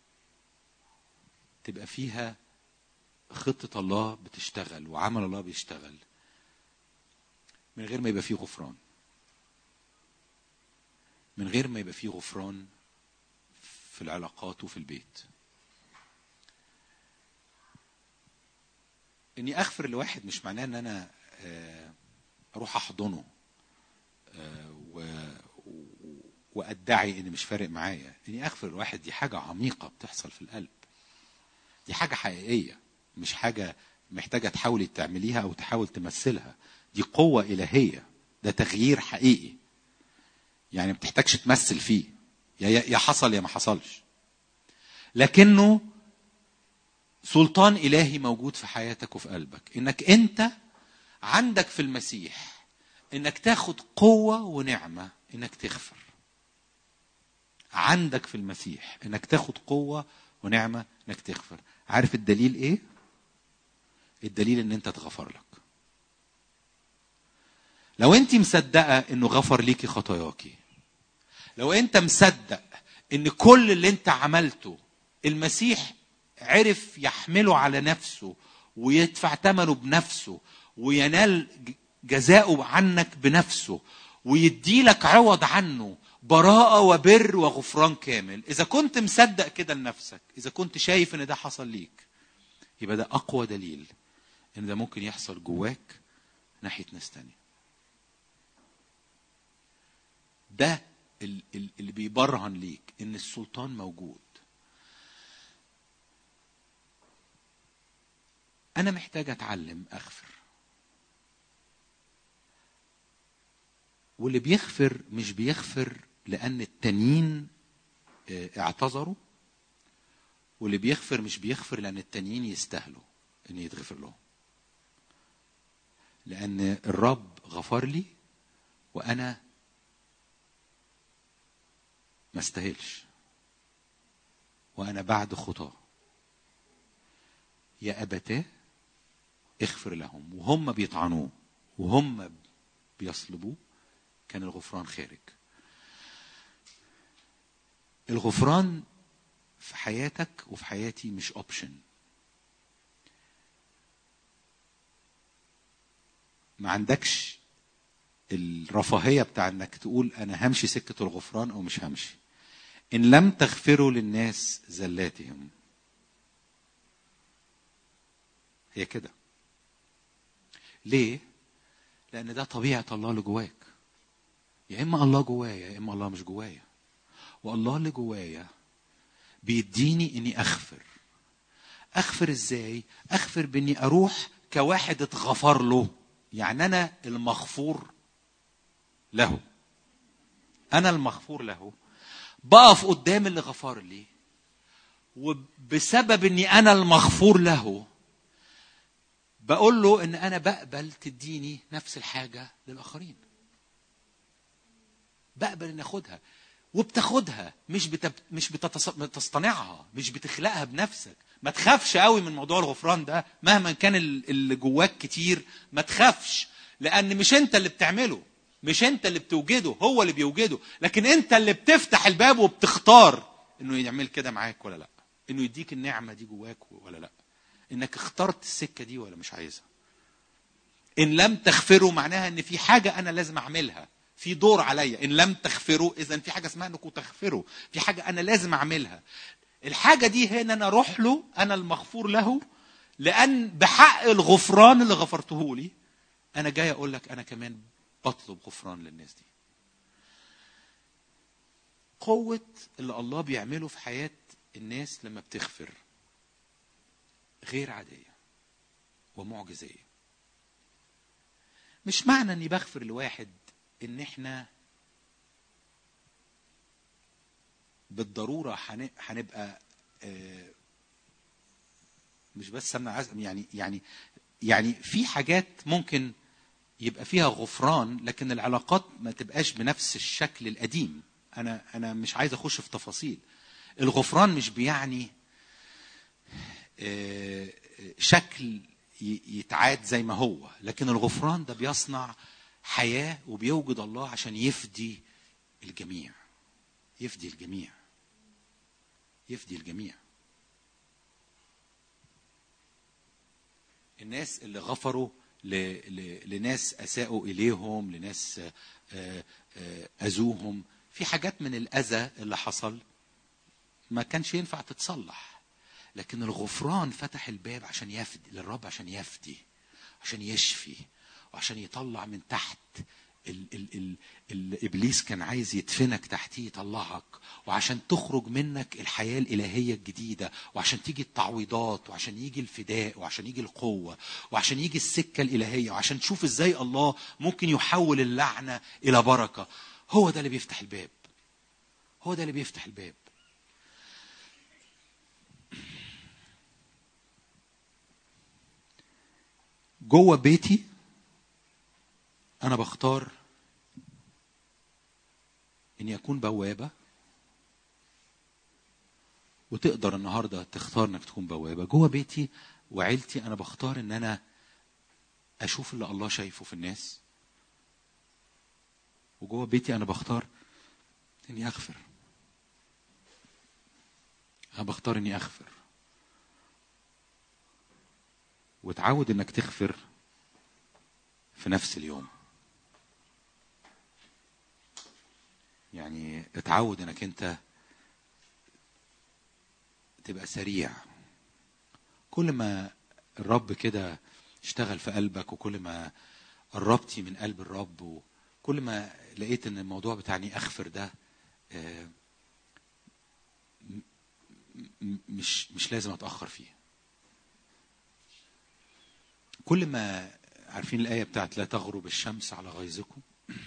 تبقى فيها خطه الله بتشتغل وعمل الله بيشتغل من غير ما يبقى فيه غفران من غير ما يبقى فيه غفران في العلاقات وفي البيت اني اغفر لواحد مش معناه ان انا آه، اروح احضنه آه، و- و- وادعي ان مش فارق معايا اني اغفر لواحد دي حاجه عميقه بتحصل في القلب دي حاجه حقيقيه مش حاجه محتاجه تحاولي تعمليها او تحاول تمثلها دي قوه الهيه ده تغيير حقيقي يعني ما بتحتاجش تمثل فيه يا يا حصل يا ما حصلش لكنه سلطان الهي موجود في حياتك وفي قلبك انك انت عندك في المسيح انك تاخد قوه ونعمه انك تغفر عندك في المسيح انك تاخد قوه ونعمه انك تغفر عارف الدليل ايه الدليل ان انت اتغفر لك لو انت مصدقه انه غفر ليكي خطاياكي لو انت مصدق ان كل اللي انت عملته المسيح عرف يحمله على نفسه ويدفع ثمنه بنفسه وينال ج- جزاؤه عنك بنفسه ويدي لك عوض عنه براءة وبر وغفران كامل إذا كنت مصدق كده لنفسك إذا كنت شايف إن ده حصل ليك يبقى ده أقوى دليل إن ده ممكن يحصل جواك ناحية ناس تانية ده ال- ال- اللي بيبرهن ليك ان السلطان موجود انا محتاج اتعلم اغفر واللي بيغفر مش بيغفر لان التانيين آه، اعتذروا واللي بيغفر مش بيغفر لان التانيين يستاهلوا ان يتغفر لهم لان الرب غفر لي وانا ما استاهلش وانا بعد خطاه يا ابتاه اغفر لهم وهم بيطعنوه وهم بيصلبوه كان الغفران خارج الغفران في حياتك وفي حياتي مش اوبشن ما عندكش الرفاهيه بتاع انك تقول انا همشي سكه الغفران او مش همشي ان لم تغفروا للناس زلاتهم هي كده ليه لان ده طبيعه الله اللي جواك يا اما الله جوايا يا اما الله مش جوايا والله اللي جوايا بيديني اني اغفر اغفر ازاي اغفر باني اروح كواحد اتغفر له يعني انا المغفور له انا المغفور له بقف قدام اللي غفر لي وبسبب اني انا المغفور له بقول له ان انا بقبل تديني نفس الحاجه للاخرين بقبل ان اخدها وبتاخدها مش بتب... مش بتتص... بتصطنعها مش بتخلقها بنفسك ما تخافش قوي من موضوع الغفران ده مهما كان ال- اللي جواك كتير ما تخافش لان مش انت اللي بتعمله مش انت اللي بتوجده هو اللي بيوجده لكن انت اللي بتفتح الباب وبتختار انه يعمل كده معاك ولا لا انه يديك النعمه دي جواك ولا لا انك اخترت السكه دي ولا مش عايزها ان لم تغفروا معناها ان في حاجه انا لازم اعملها في دور عليا ان لم تغفروا اذا في حاجه اسمها انكم تغفروا في حاجه انا لازم اعملها الحاجه دي هنا انا اروح له انا المغفور له لان بحق الغفران اللي غفرته لي انا جاي اقول لك انا كمان بطلب غفران للناس دي قوه اللي الله بيعمله في حياه الناس لما بتغفر غير عاديه ومعجزيه مش معنى اني بغفر لواحد ان احنا بالضروره هن- هنبقى آه، مش بس سمنه عزم يعني يعني يعني في حاجات ممكن يبقى فيها غفران لكن العلاقات ما تبقاش بنفس الشكل القديم انا انا مش عايز اخش في تفاصيل الغفران مش بيعني آه، شكل ي- يتعاد زي ما هو لكن الغفران ده بيصنع حياة وبيوجد الله عشان يفدي الجميع يفدي الجميع يفدي الجميع الناس اللي غفروا ل... ل... لناس اساءوا اليهم لناس آه، آه، اذوهم في حاجات من الاذى اللي حصل ما كانش ينفع تتصلح لكن الغفران فتح الباب عشان يفدي للرب عشان يفدي عشان يشفي وعشان يطلع من تحت ال ال ال ال ابليس كان عايز يدفنك تحتيه يطلعك وعشان تخرج منك الحياه الالهيه الجديده وعشان تيجي التعويضات وعشان يجي الفداء وعشان يجي القوه وعشان يجي السكه الالهيه وعشان تشوف ازاي الله ممكن يحول اللعنه الى بركه هو ده اللي بيفتح الباب هو ده اللي بيفتح الباب جوه بيتي انا بختار اني اكون بوابه وتقدر النهارده تختار انك تكون بوابه جوه بيتي وعيلتي انا بختار ان انا اشوف اللي الله شايفه في الناس وجوه بيتي انا بختار اني اغفر انا بختار اني اغفر وتعود انك تغفر في نفس اليوم يعني اتعود انك انت تبقى سريع كل ما الرب كده اشتغل في قلبك وكل ما قربتي من قلب الرب وكل ما لقيت ان الموضوع بتاعني اغفر ده آه، م- م- مش مش لازم اتاخر فيه كل ما عارفين الآية بتاعت لا تغرب الشمس على غيظكم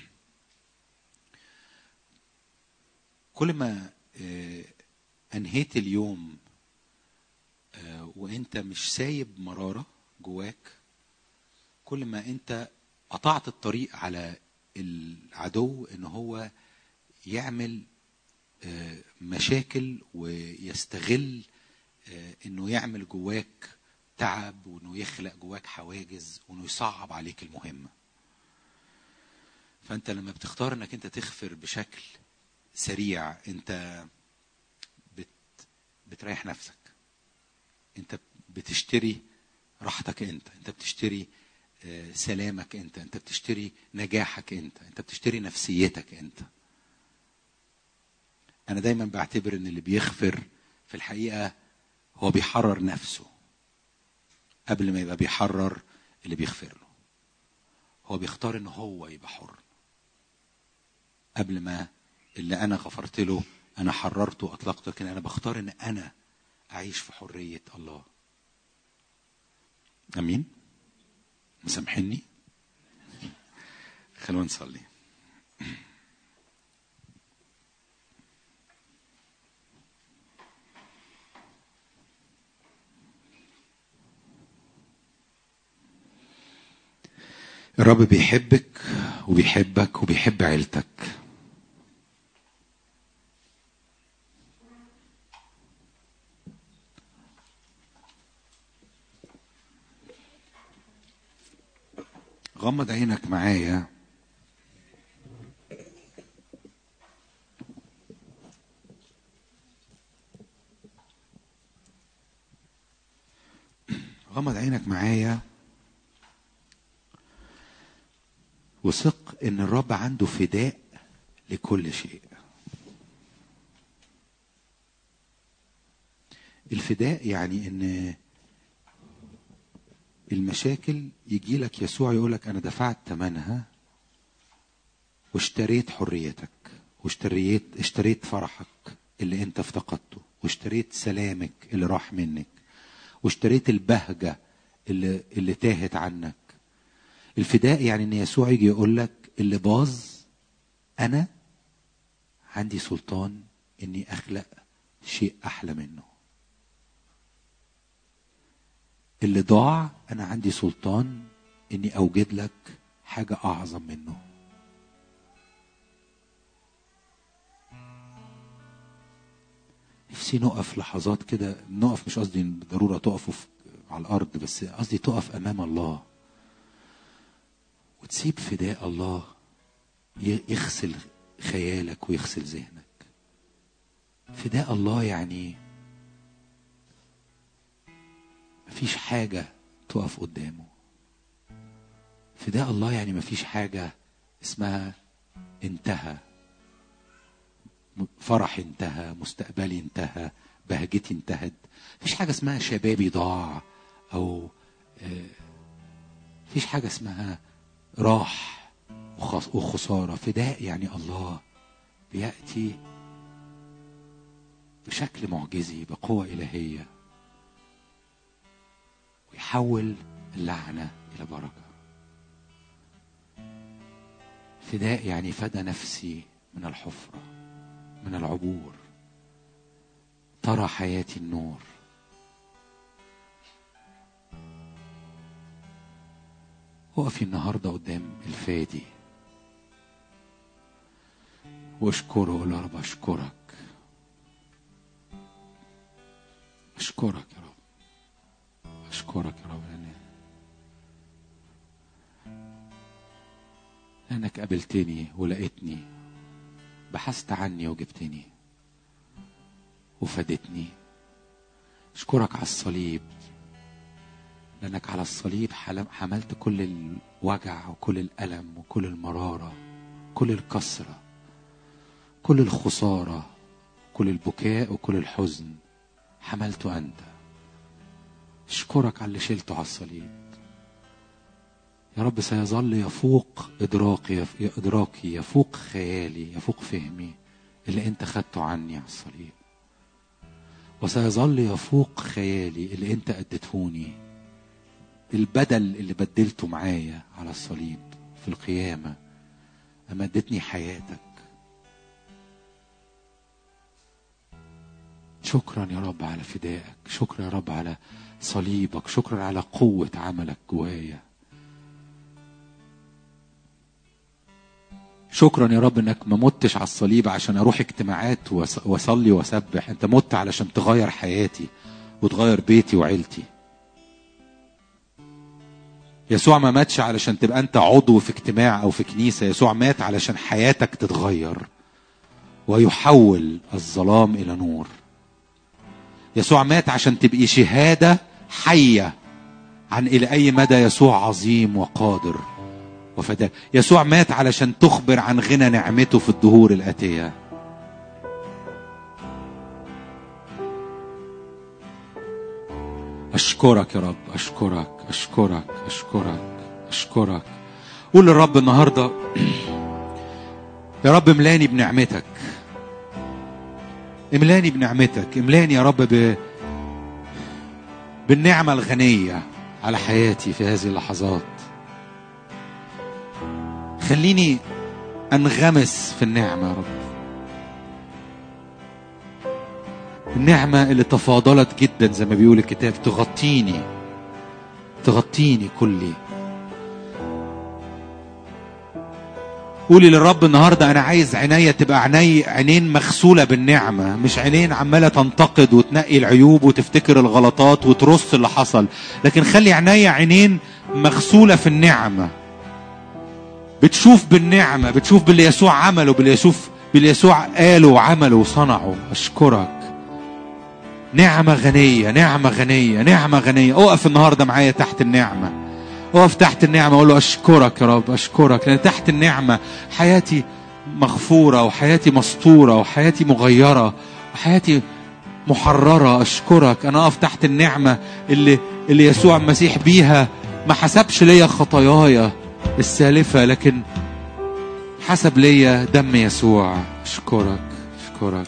كل ما آه، أنهيت اليوم آه، وأنت مش سايب مرارة جواك كل ما أنت قطعت الطريق على العدو إن هو يعمل آه، مشاكل ويستغل آه، إنه يعمل جواك تعب وانه يخلق جواك حواجز وانه يصعب عليك المهمه فانت لما بتختار انك انت تغفر بشكل سريع انت بتريح نفسك انت بتشتري راحتك انت انت بتشتري آه، سلامك انت انت بتشتري نجاحك انت انت بتشتري نفسيتك انت انا دايما بعتبر ان اللي بيغفر في الحقيقه هو بيحرر نفسه قبل ما يبقى بيحرر اللي بيغفر له هو بيختار ان هو يبقى حر قبل ما اللي انا غفرت له انا حررته واطلقته لكن انا بختار ان انا اعيش في حريه الله امين مسامحني خلونا نصلي الرب بيحبك وبيحبك وبيحب عيلتك غمض عينك معايا غمض عينك معايا وثق ان الرب عنده فداء لكل شيء الفداء يعني ان المشاكل يجي لك يسوع يقول لك انا دفعت ثمنها واشتريت حريتك واشتريت اشتريت فرحك اللي انت افتقدته واشتريت سلامك اللي راح منك واشتريت البهجه اللي اللي تاهت عنك الفداء يعني ان يسوع يجي يقول لك اللي باظ انا عندي سلطان اني اخلق شيء احلى منه اللي ضاع انا عندي سلطان اني اوجد لك حاجه اعظم منه نفسي نقف لحظات كده نقف مش قصدي بالضروره تقفوا في- على الارض بس قصدي تقف امام الله وتسيب فداء الله ي- يغسل خيالك ويغسل ذهنك فداء الله يعني مفيش حاجة تقف قدامه فداء الله يعني مفيش حاجة اسمها انتهى م- فرحي انتهى مستقبلي انتهى بهجتي انتهت مفيش حاجة اسمها شبابي ضاع أو آه، مفيش حاجة اسمها راح وخس- وخسارة فداء يعني الله بيأتي بشكل معجزي بقوة إلهية ويحول اللعنة إلى بركة فداء يعني فدى نفسي من الحفرة من العبور ترى حياتي النور وقفي النهاردة قدام الفادي واشكره قول يا رب اشكرك اشكرك يا رب اشكرك يا رب لأن لانك قابلتني ولقيتني بحثت عني وجبتني وفادتني اشكرك على الصليب لانك على الصليب حلم- حملت كل الوجع وكل الالم وكل المراره كل الكسره كل الخساره كل البكاء وكل الحزن حملته انت اشكرك على اللي شلته على الصليب يا رب سيظل يفوق ادراكي ادراكي يفوق خيالي يفوق فهمي اللي انت خدته عني على الصليب وسيظل يفوق خيالي اللي انت اديتهوني البدل اللي بدلته معايا على الصليب في القيامة أما اديتني حياتك شكرا يا رب على فدائك شكرا يا رب على صليبك شكرا على قوة عملك جوايا شكرا يا رب انك ما متش على الصليب عشان اروح اجتماعات وأص- واصلي واسبح انت مت علشان تغير حياتي وتغير بيتي وعيلتي يسوع ما ماتش علشان تبقى انت عضو في اجتماع او في كنيسه يسوع مات علشان حياتك تتغير ويحول الظلام الى نور يسوع مات عشان تبقي شهادة حية عن إلى أي مدى يسوع عظيم وقادر وفداء يسوع مات علشان تخبر عن غنى نعمته في الدهور الآتية أشكرك يا رب أشكرك أشكرك أشكرك أشكرك قول للرب النهاردة يا رب املاني بنعمتك املاني بنعمتك املاني يا رب ب... بالنعمة الغنية على حياتي في هذه اللحظات خليني انغمس في النعمة يا رب النعمة اللي تفاضلت جدا زي ما بيقول الكتاب تغطيني تغطيني كلي قولي للرب النهارده انا عايز عينيا تبقى عيني عينين مغسوله بالنعمه مش عينين عماله تنتقد وتنقي العيوب وتفتكر الغلطات وترص اللي حصل لكن خلي عينيا عينين مغسوله في النعمه بتشوف بالنعمه بتشوف باللي يسوع عمله باللي يسوع باللي يسوع قاله وعمله وصنعه اشكرك نعمة غنية نعمة غنية نعمة غنية اقف النهاردة معايا تحت النعمة اقف تحت النعمة اقول له اشكرك يا رب اشكرك لان تحت النعمة حياتي مغفورة وحياتي مسطورة وحياتي مغيرة وحياتي محررة اشكرك انا اقف تحت النعمة اللي اللي يسوع المسيح بيها ما حسبش ليا خطاياي السالفة لكن حسب ليا دم يسوع اشكرك اشكرك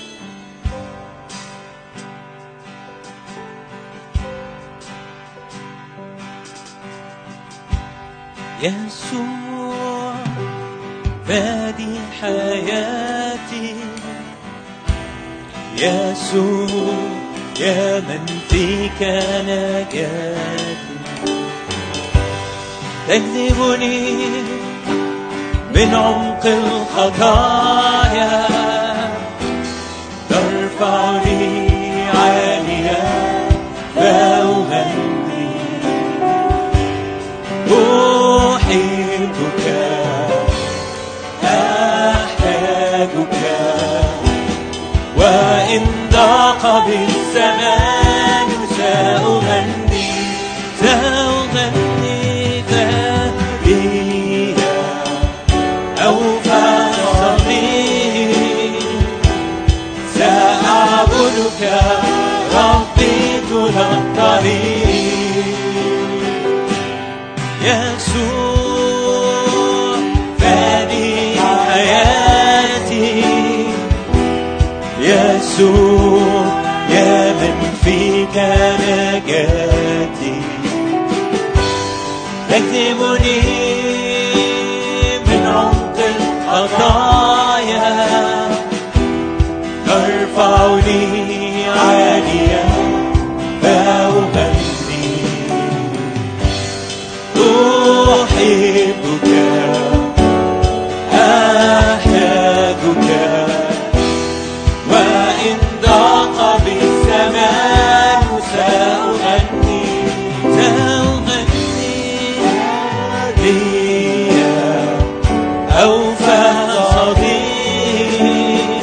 يسوع فادي حياتي يسوع يا من فيك نجاتي تجذبني من عمق الخطايا ترفعني عاليا فأغني أحبك أحتاجك وإن ضاق بالزمان سأغني سأغني فبيا أوفى صديق سأعبدك ربي طول الطريق يسوع فادي حياتي يسوع يا من فيك نجاتي تكتبني من عمق الخطايا ترفعني عاليا فأغني أحبك أحتاجك وإن ضاق بالزمان سأغني سأغني لي أوفى صديق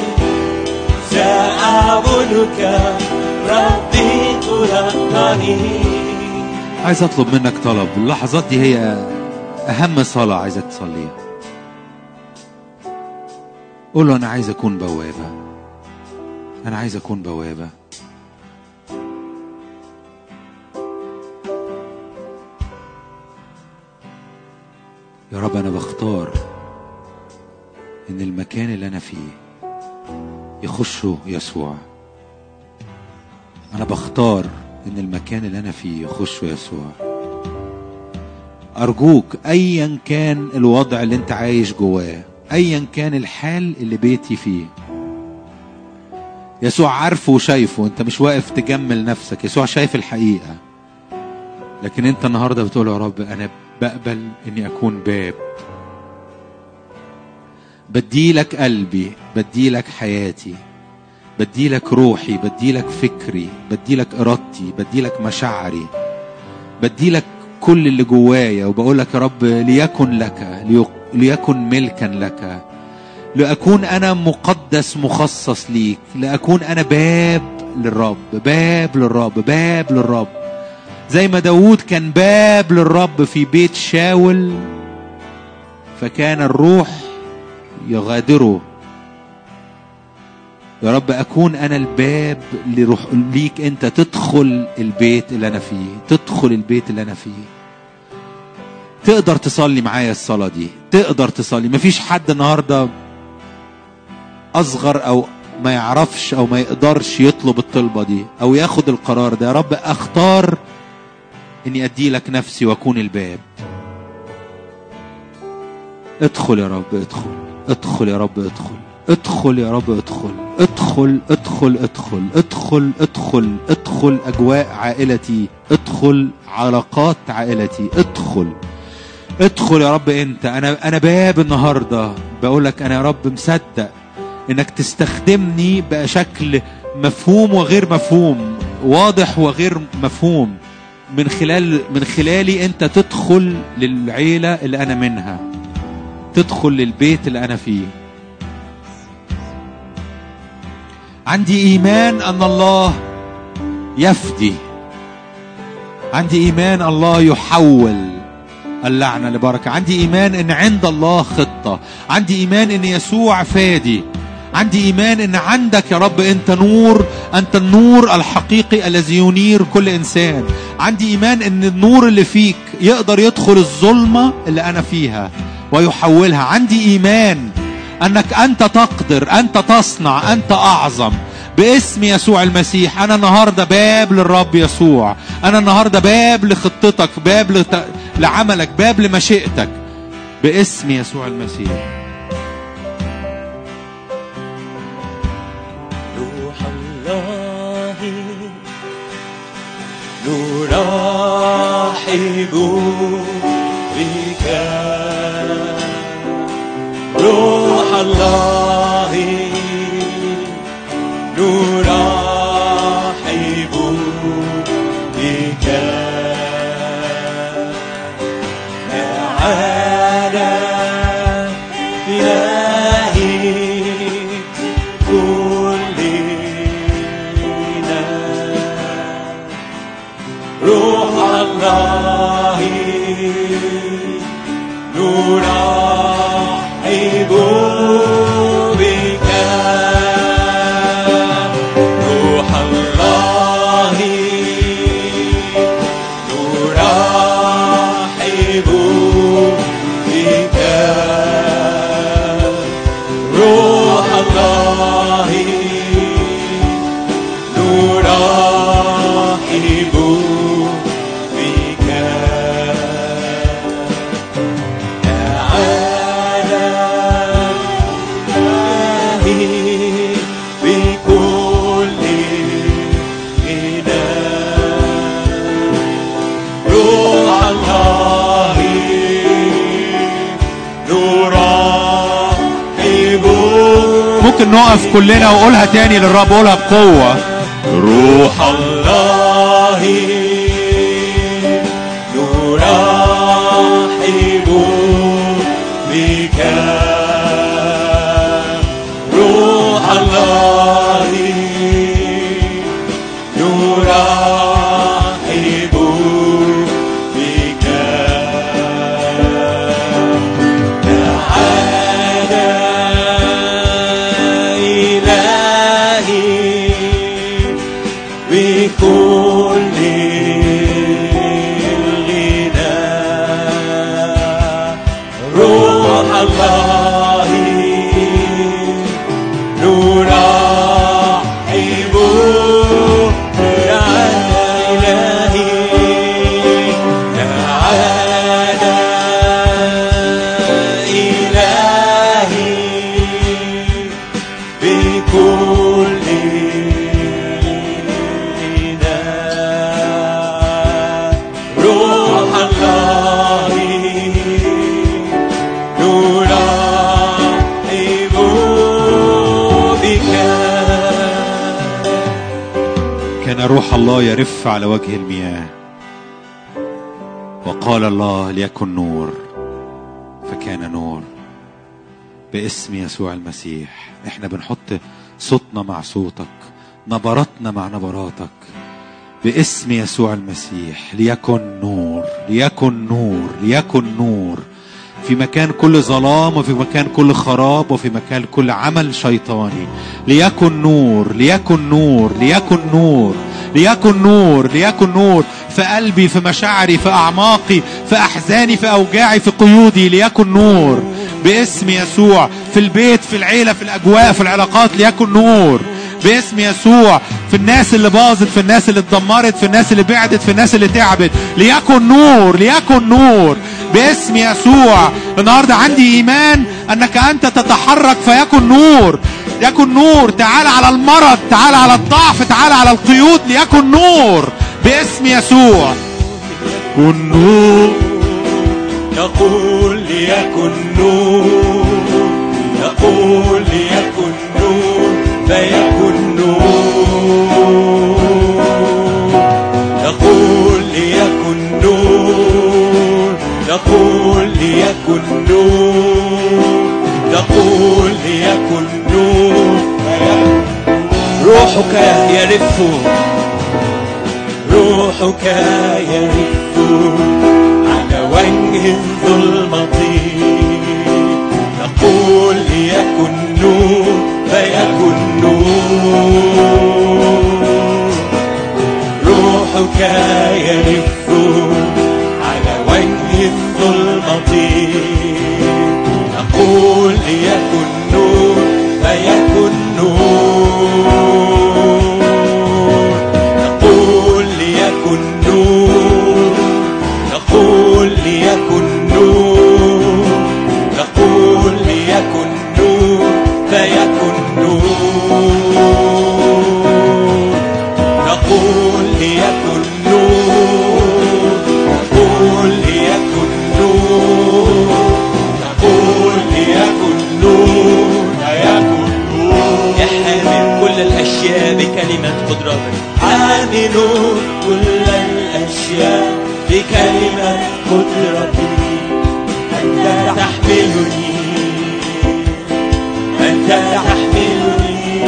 سأعبدك ربي طول الطريق عايز اطلب منك طلب اللحظات دي هي اهم صلاة عايزك تصليها قول له انا عايز اكون بوابة انا عايز اكون بوابة يا رب انا بختار ان المكان اللي انا فيه يخشه يسوع انا بختار ان المكان اللي انا فيه يخشه يسوع ارجوك ايا كان الوضع اللي انت عايش جواه ايا كان الحال اللي بيتي فيه يسوع عارفه وشايفه انت مش واقف تجمل نفسك يسوع شايف الحقيقة لكن انت النهاردة بتقول يا رب انا بقبل اني اكون باب بديلك قلبي بديلك حياتي بديلك روحي بديلك فكري بديلك ارادتي بديلك مشاعري بديلك كل اللي جوايا وبقول لك يا رب ليكن لك ليك- ليكن ملكا لك لأكون أنا مقدس مخصص ليك لأكون أنا باب للرب باب للرب باب للرب زي ما داود كان باب للرب في بيت شاول فكان الروح يغادره يا رب أكون أنا الباب لروح ليك أنت تدخل البيت اللي أنا فيه تدخل البيت اللي أنا فيه تقدر تصلي معايا الصلاة دي تقدر تصلي مفيش حد النهاردة أصغر أو ما يعرفش أو ما يقدرش يطلب الطلبة دي أو ياخد القرار ده يا رب أختار إني أدي لك نفسي وأكون الباب ادخل يا رب ادخل ادخل يا رب ادخل ادخل يا رب ادخل ادخل ادخل ادخل ادخل ادخل ادخل اجواء عائلتي ادخل علاقات عائلتي ادخل ادخل يا رب انت انا انا باب النهارده بقول لك انا يا رب مصدق انك تستخدمني بشكل مفهوم وغير مفهوم واضح وغير مفهوم من خلال من خلالي انت تدخل للعيله اللي انا منها تدخل للبيت اللي انا فيه عندي ايمان ان الله يفدي عندي ايمان الله يحول اللعنه لبركه عندي ايمان ان عند الله خطه عندي ايمان ان يسوع فادي عندي ايمان ان عندك يا رب انت نور انت النور الحقيقي الذي ينير كل انسان عندي ايمان ان النور اللي فيك يقدر يدخل الظلمه اللي انا فيها ويحولها عندي ايمان انك انت تقدر انت تصنع انت اعظم باسم يسوع المسيح انا النهارده باب للرب يسوع انا النهارده باب لخطتك باب لت... لعملك باب لمشيئتك باسم يسوع المسيح روح الله نرحب بك روح الله نرحب بك تعالى إلهي كلنا روح الله نرحب بك روح الله نرحب بك روح الله نرحب بك تعالى إلهي بكل غنى روح الله نرحب ممكن نقف كلنا وقولها تاني للرب قولها بقوه روح الله نرحب بك روح الله نرحب بك تعالى إلهي بكل الغنى روح الله نرحب تعالى إلهي تعالى إلهي بكل غنى روح الله نرحب بك كان روح الله يرف على وجه المياه وقال الله ليكن نور فكان نور باسم يسوع المسيح احنا بنحط صوتنا مع صوتك نبراتنا مع نبراتك باسم يسوع المسيح ليكن نور ليكن نور ليكن نور في مكان كل ظلام وفي مكان كل خراب وفي مكان كل عمل شيطاني ليكن نور ليكن نور ليكن نور ليكن نور ليكن نور في قلبي في مشاعري في أعماقي في أحزاني في أوجاعي في قيودي ليكن نور باسم يسوع في البيت في العيلة في الأجواء في العلاقات ليكن نور باسم يسوع في الناس اللي باظت في الناس اللي اتدمرت في الناس اللي بعدت في الناس اللي تعبت ليكن نور ليكن نور باسم يسوع النهارده عندي ايمان انك انت تتحرك فيكن نور يكن نور تعال على المرض تعال على الضعف تعال على القيود ليكن نور باسم يسوع كن نور يقول ليكن نور يقول ليكن نور فيكن نور يقول ليكن نور يقول ليكن نور يقول ليكن نور فيكن روحك يرف روحك يرف على وجه الظلمة تقول ليكن نور فيكن نور روحك يرف على وجه الظلمة تقول ليكن نور فيكن نور تقول ليكن نور تقول ليكن نور تقول ليكن نور فيكن نور تقول ليكن نور تقول ليكن نور تقول ليكن نور فيكن نور يحمل كل الأشياء بكلمة قدرتك عامل كل الأشياء بكلمة قدرتي أنت تحملني أنت تحملني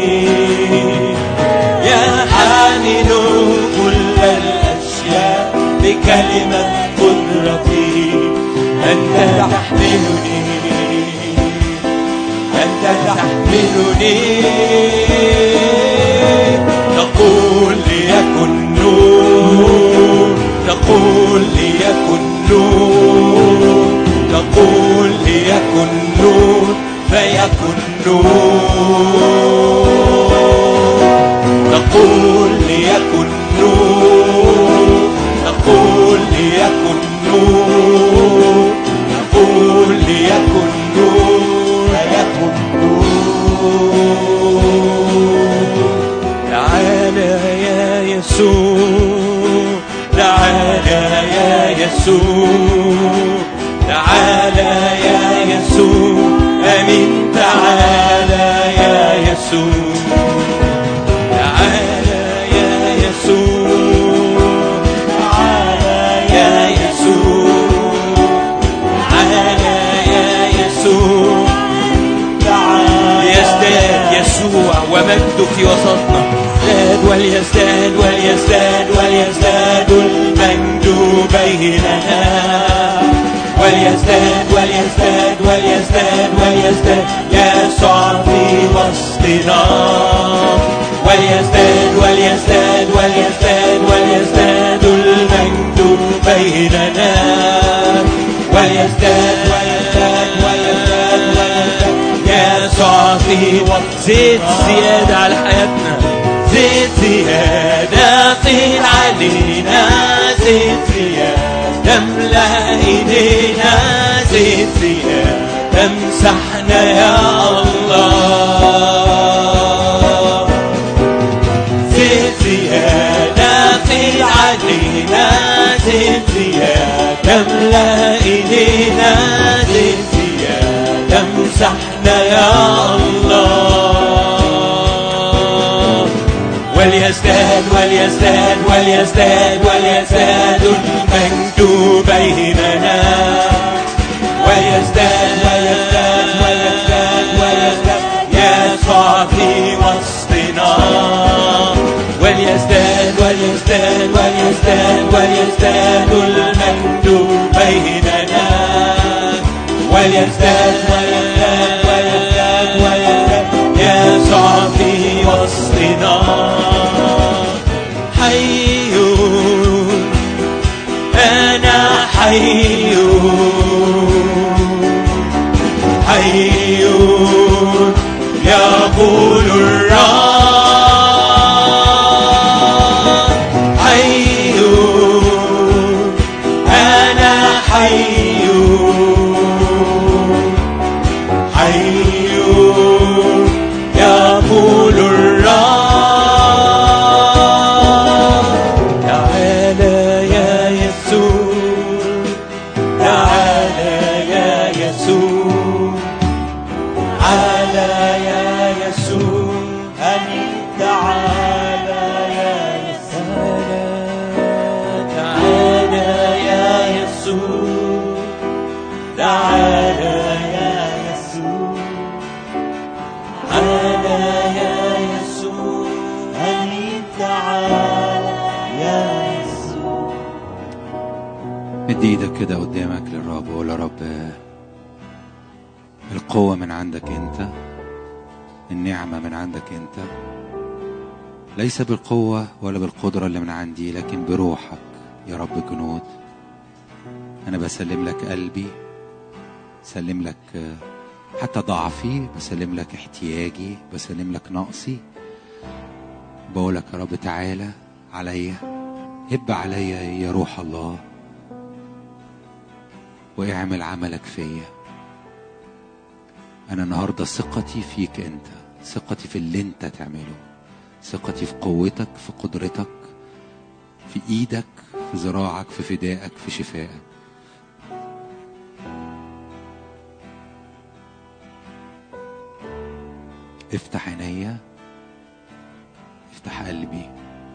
يا حامل كل الأشياء بكلمة قدرتي أنت تحملني أنت تحملني تقول ليكن نور تقول ليكن نور تقول ليكن نور فيكن نور تقول ليكن نور تقول ليكن نور تقول ليكن نور فيكن نور تعالى يا يسوع تعالى يا يسوع تعالى يا يسوع امين تعالى يا يسوع تعالى يا يسوع تعالى يا يسوع تعالى يا يسوع ليزداد يسوع ومجده في وسطنا يزداد وليزداد وليزداد وليزداد المجد بيننا وليزداد وليزداد وليزداد وليزداد يسوع في وسطنا وليزداد وليزداد وليزداد وليزداد المجد بيننا وليزداد وليزداد وليزداد وليزداد يسوع في وسط زيت زيادة على حياتنا زيت زيادة طير علينا زيت زيادة تملأ ايدينا زيت زيادة تمسحنا يا الله زيت زيادة طير علينا زيت زيادة تملأ ايدينا زيت زيادة تمسحنا يا الله وليزداد وليزداد وليزداد وليزداد المجد بيننا وليزداد وليزداد وليزداد وليزداد المجد بيننا وليزداد وليزداد وليزداد وليزداد يسوع في وسطنا حي أنا حي حي يقول الرب حي أنا حي حي يقول الرب تعالى يا يسوع تعالى يا يسوع تعالى يا يسوع أنت تعالى يا يسوع تعالى يا يسوع تعالى يا يسوع تعالى يا يسوع أنت تعالى يا يسوع مد ايدك كده قدامك للرب وقول يا رب القوة من عندك انت النعمة من عندك انت ليس بالقوة ولا بالقدرة اللي من عندي لكن بروحك يا رب الجنود أنا بسلم لك قلبي سلم لك حتى ضعفي بسلم لك احتياجي بسلم لك نقصي بقول لك يا رب تعالى عليا هب عليا يا روح الله واعمل عملك فيا انا النهارده ثقتي فيك انت ثقتي في اللي انت تعمله ثقتي في قوتك في قدرتك في ايدك في ذراعك في فدائك في شفائك افتح عينيا افتح قلبي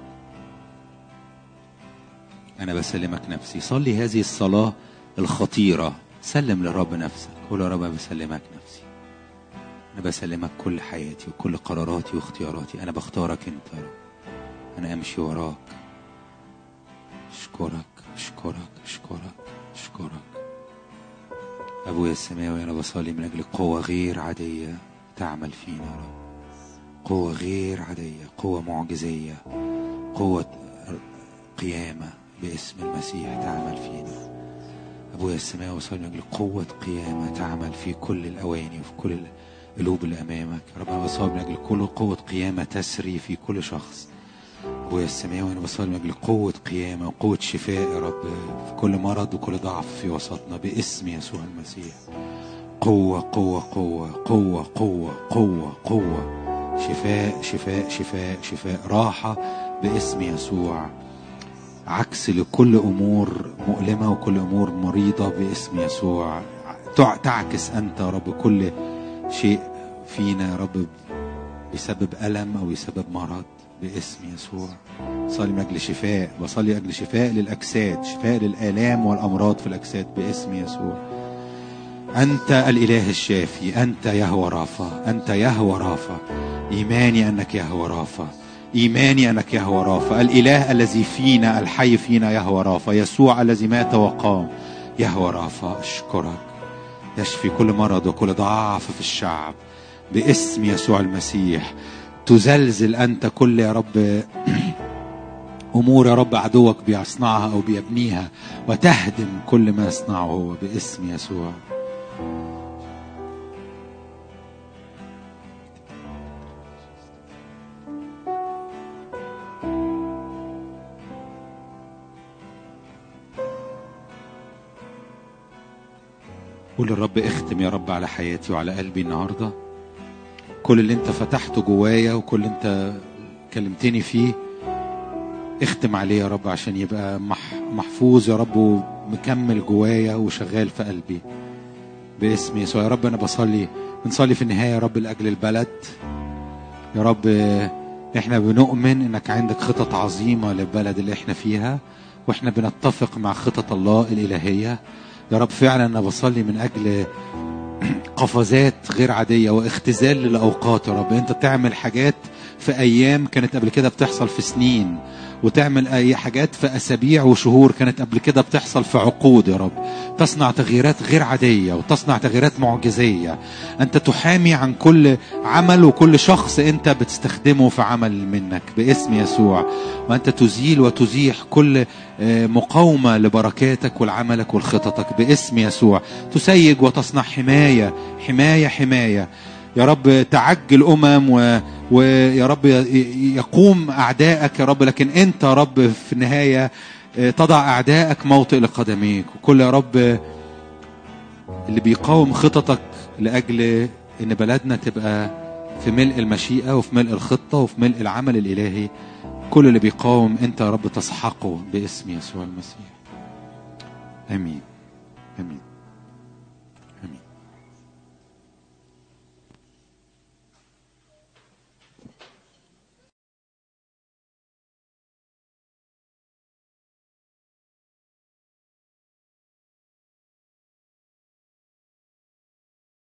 انا بسلمك نفسي صلي هذه الصلاه الخطيره سلم للرب نفسك قول يا رب انا بسلمك نفسي انا بسلمك كل حياتي وكل قراراتي واختياراتي انا بختارك انت يا رب انا امشي وراك اشكرك اشكرك اشكرك اشكرك ابويا السماوي انا بصلي من اجل قوه غير عاديه تعمل فينا يا رب قوه غير عاديه قوه معجزيه قوه قيامه باسم المسيح تعمل فينا أبويا السماوي وصلي من أجل قوة قيامة تعمل في كل الأواني وفي كل القلوب اللي أمامك يا رب أنا بصلي من أجل كل قوة قيامة تسري في كل شخص أبويا السماوي أنا بصلي من أجل قوة قيامة وقوة شفاء يا رب في كل مرض وكل ضعف في وسطنا باسم يسوع المسيح قوة قوة قوة قوة قوة قوة قوة شفاء شفاء شفاء شفاء راحة باسم يسوع عكس لكل امور مؤلمه وكل امور مريضه باسم يسوع تع- تعكس انت يا رب كل شيء فينا يا رب بسبب الم او يسبب مرض باسم يسوع صلي من اجل شفاء بصلي اجل شفاء للاجساد شفاء للالام والامراض في الاجساد باسم يسوع أنت الإله الشافي أنت يهوى رافا أنت يهوى رافا إيماني أنك يهوى رافا إيماني أنك يهوى رافا الإله الذي فينا الحي فينا يهوى رافا يسوع الذي مات وقام يهوى رافا أشكرك يشفي كل مرض وكل ضعف في الشعب باسم يسوع المسيح تزلزل أنت كل يا رب أمور يا رب عدوك بيصنعها أو بيبنيها وتهدم كل ما يصنعه هو باسم يسوع قول للرب اختم يا رب على حياتي وعلى قلبي النهارده كل اللي انت فتحته جوايا وكل اللي انت كلمتني فيه اختم عليه يا رب عشان يبقى مح محفوظ يا رب ومكمل جوايا وشغال في قلبي باسم يسوع يا رب انا بصلي بنصلي في النهايه يا رب لاجل البلد يا رب احنا بنؤمن انك عندك خطط عظيمه للبلد اللي احنا فيها واحنا بنتفق مع خطط الله الالهيه يا رب فعلا انا بصلي من اجل قفزات غير عاديه واختزال للاوقات يا رب انت تعمل حاجات في ايام كانت قبل كده بتحصل في سنين وتعمل اي حاجات في اسابيع وشهور كانت قبل كده بتحصل في عقود يا رب تصنع تغييرات غير عاديه وتصنع تغييرات معجزيه انت تحامي عن كل عمل وكل شخص انت بتستخدمه في عمل منك باسم يسوع وانت تزيل وتزيح كل آه، مقاومه لبركاتك ولعملك ولخططك باسم يسوع تسيج وتصنع حمايه حمايه حمايه يا رب تعجل امم و... ويا رب ي- يقوم اعدائك يا رب لكن انت يا رب في النهايه آه، تضع اعدائك موطئ لقدميك وكل يا رب اللي بيقاوم خططك لاجل ان بلدنا تبقى في ملء المشيئه وفي ملء الخطه وفي ملء العمل الالهي كل اللي بيقاوم انت يا رب تسحقه باسم يسوع المسيح امين امين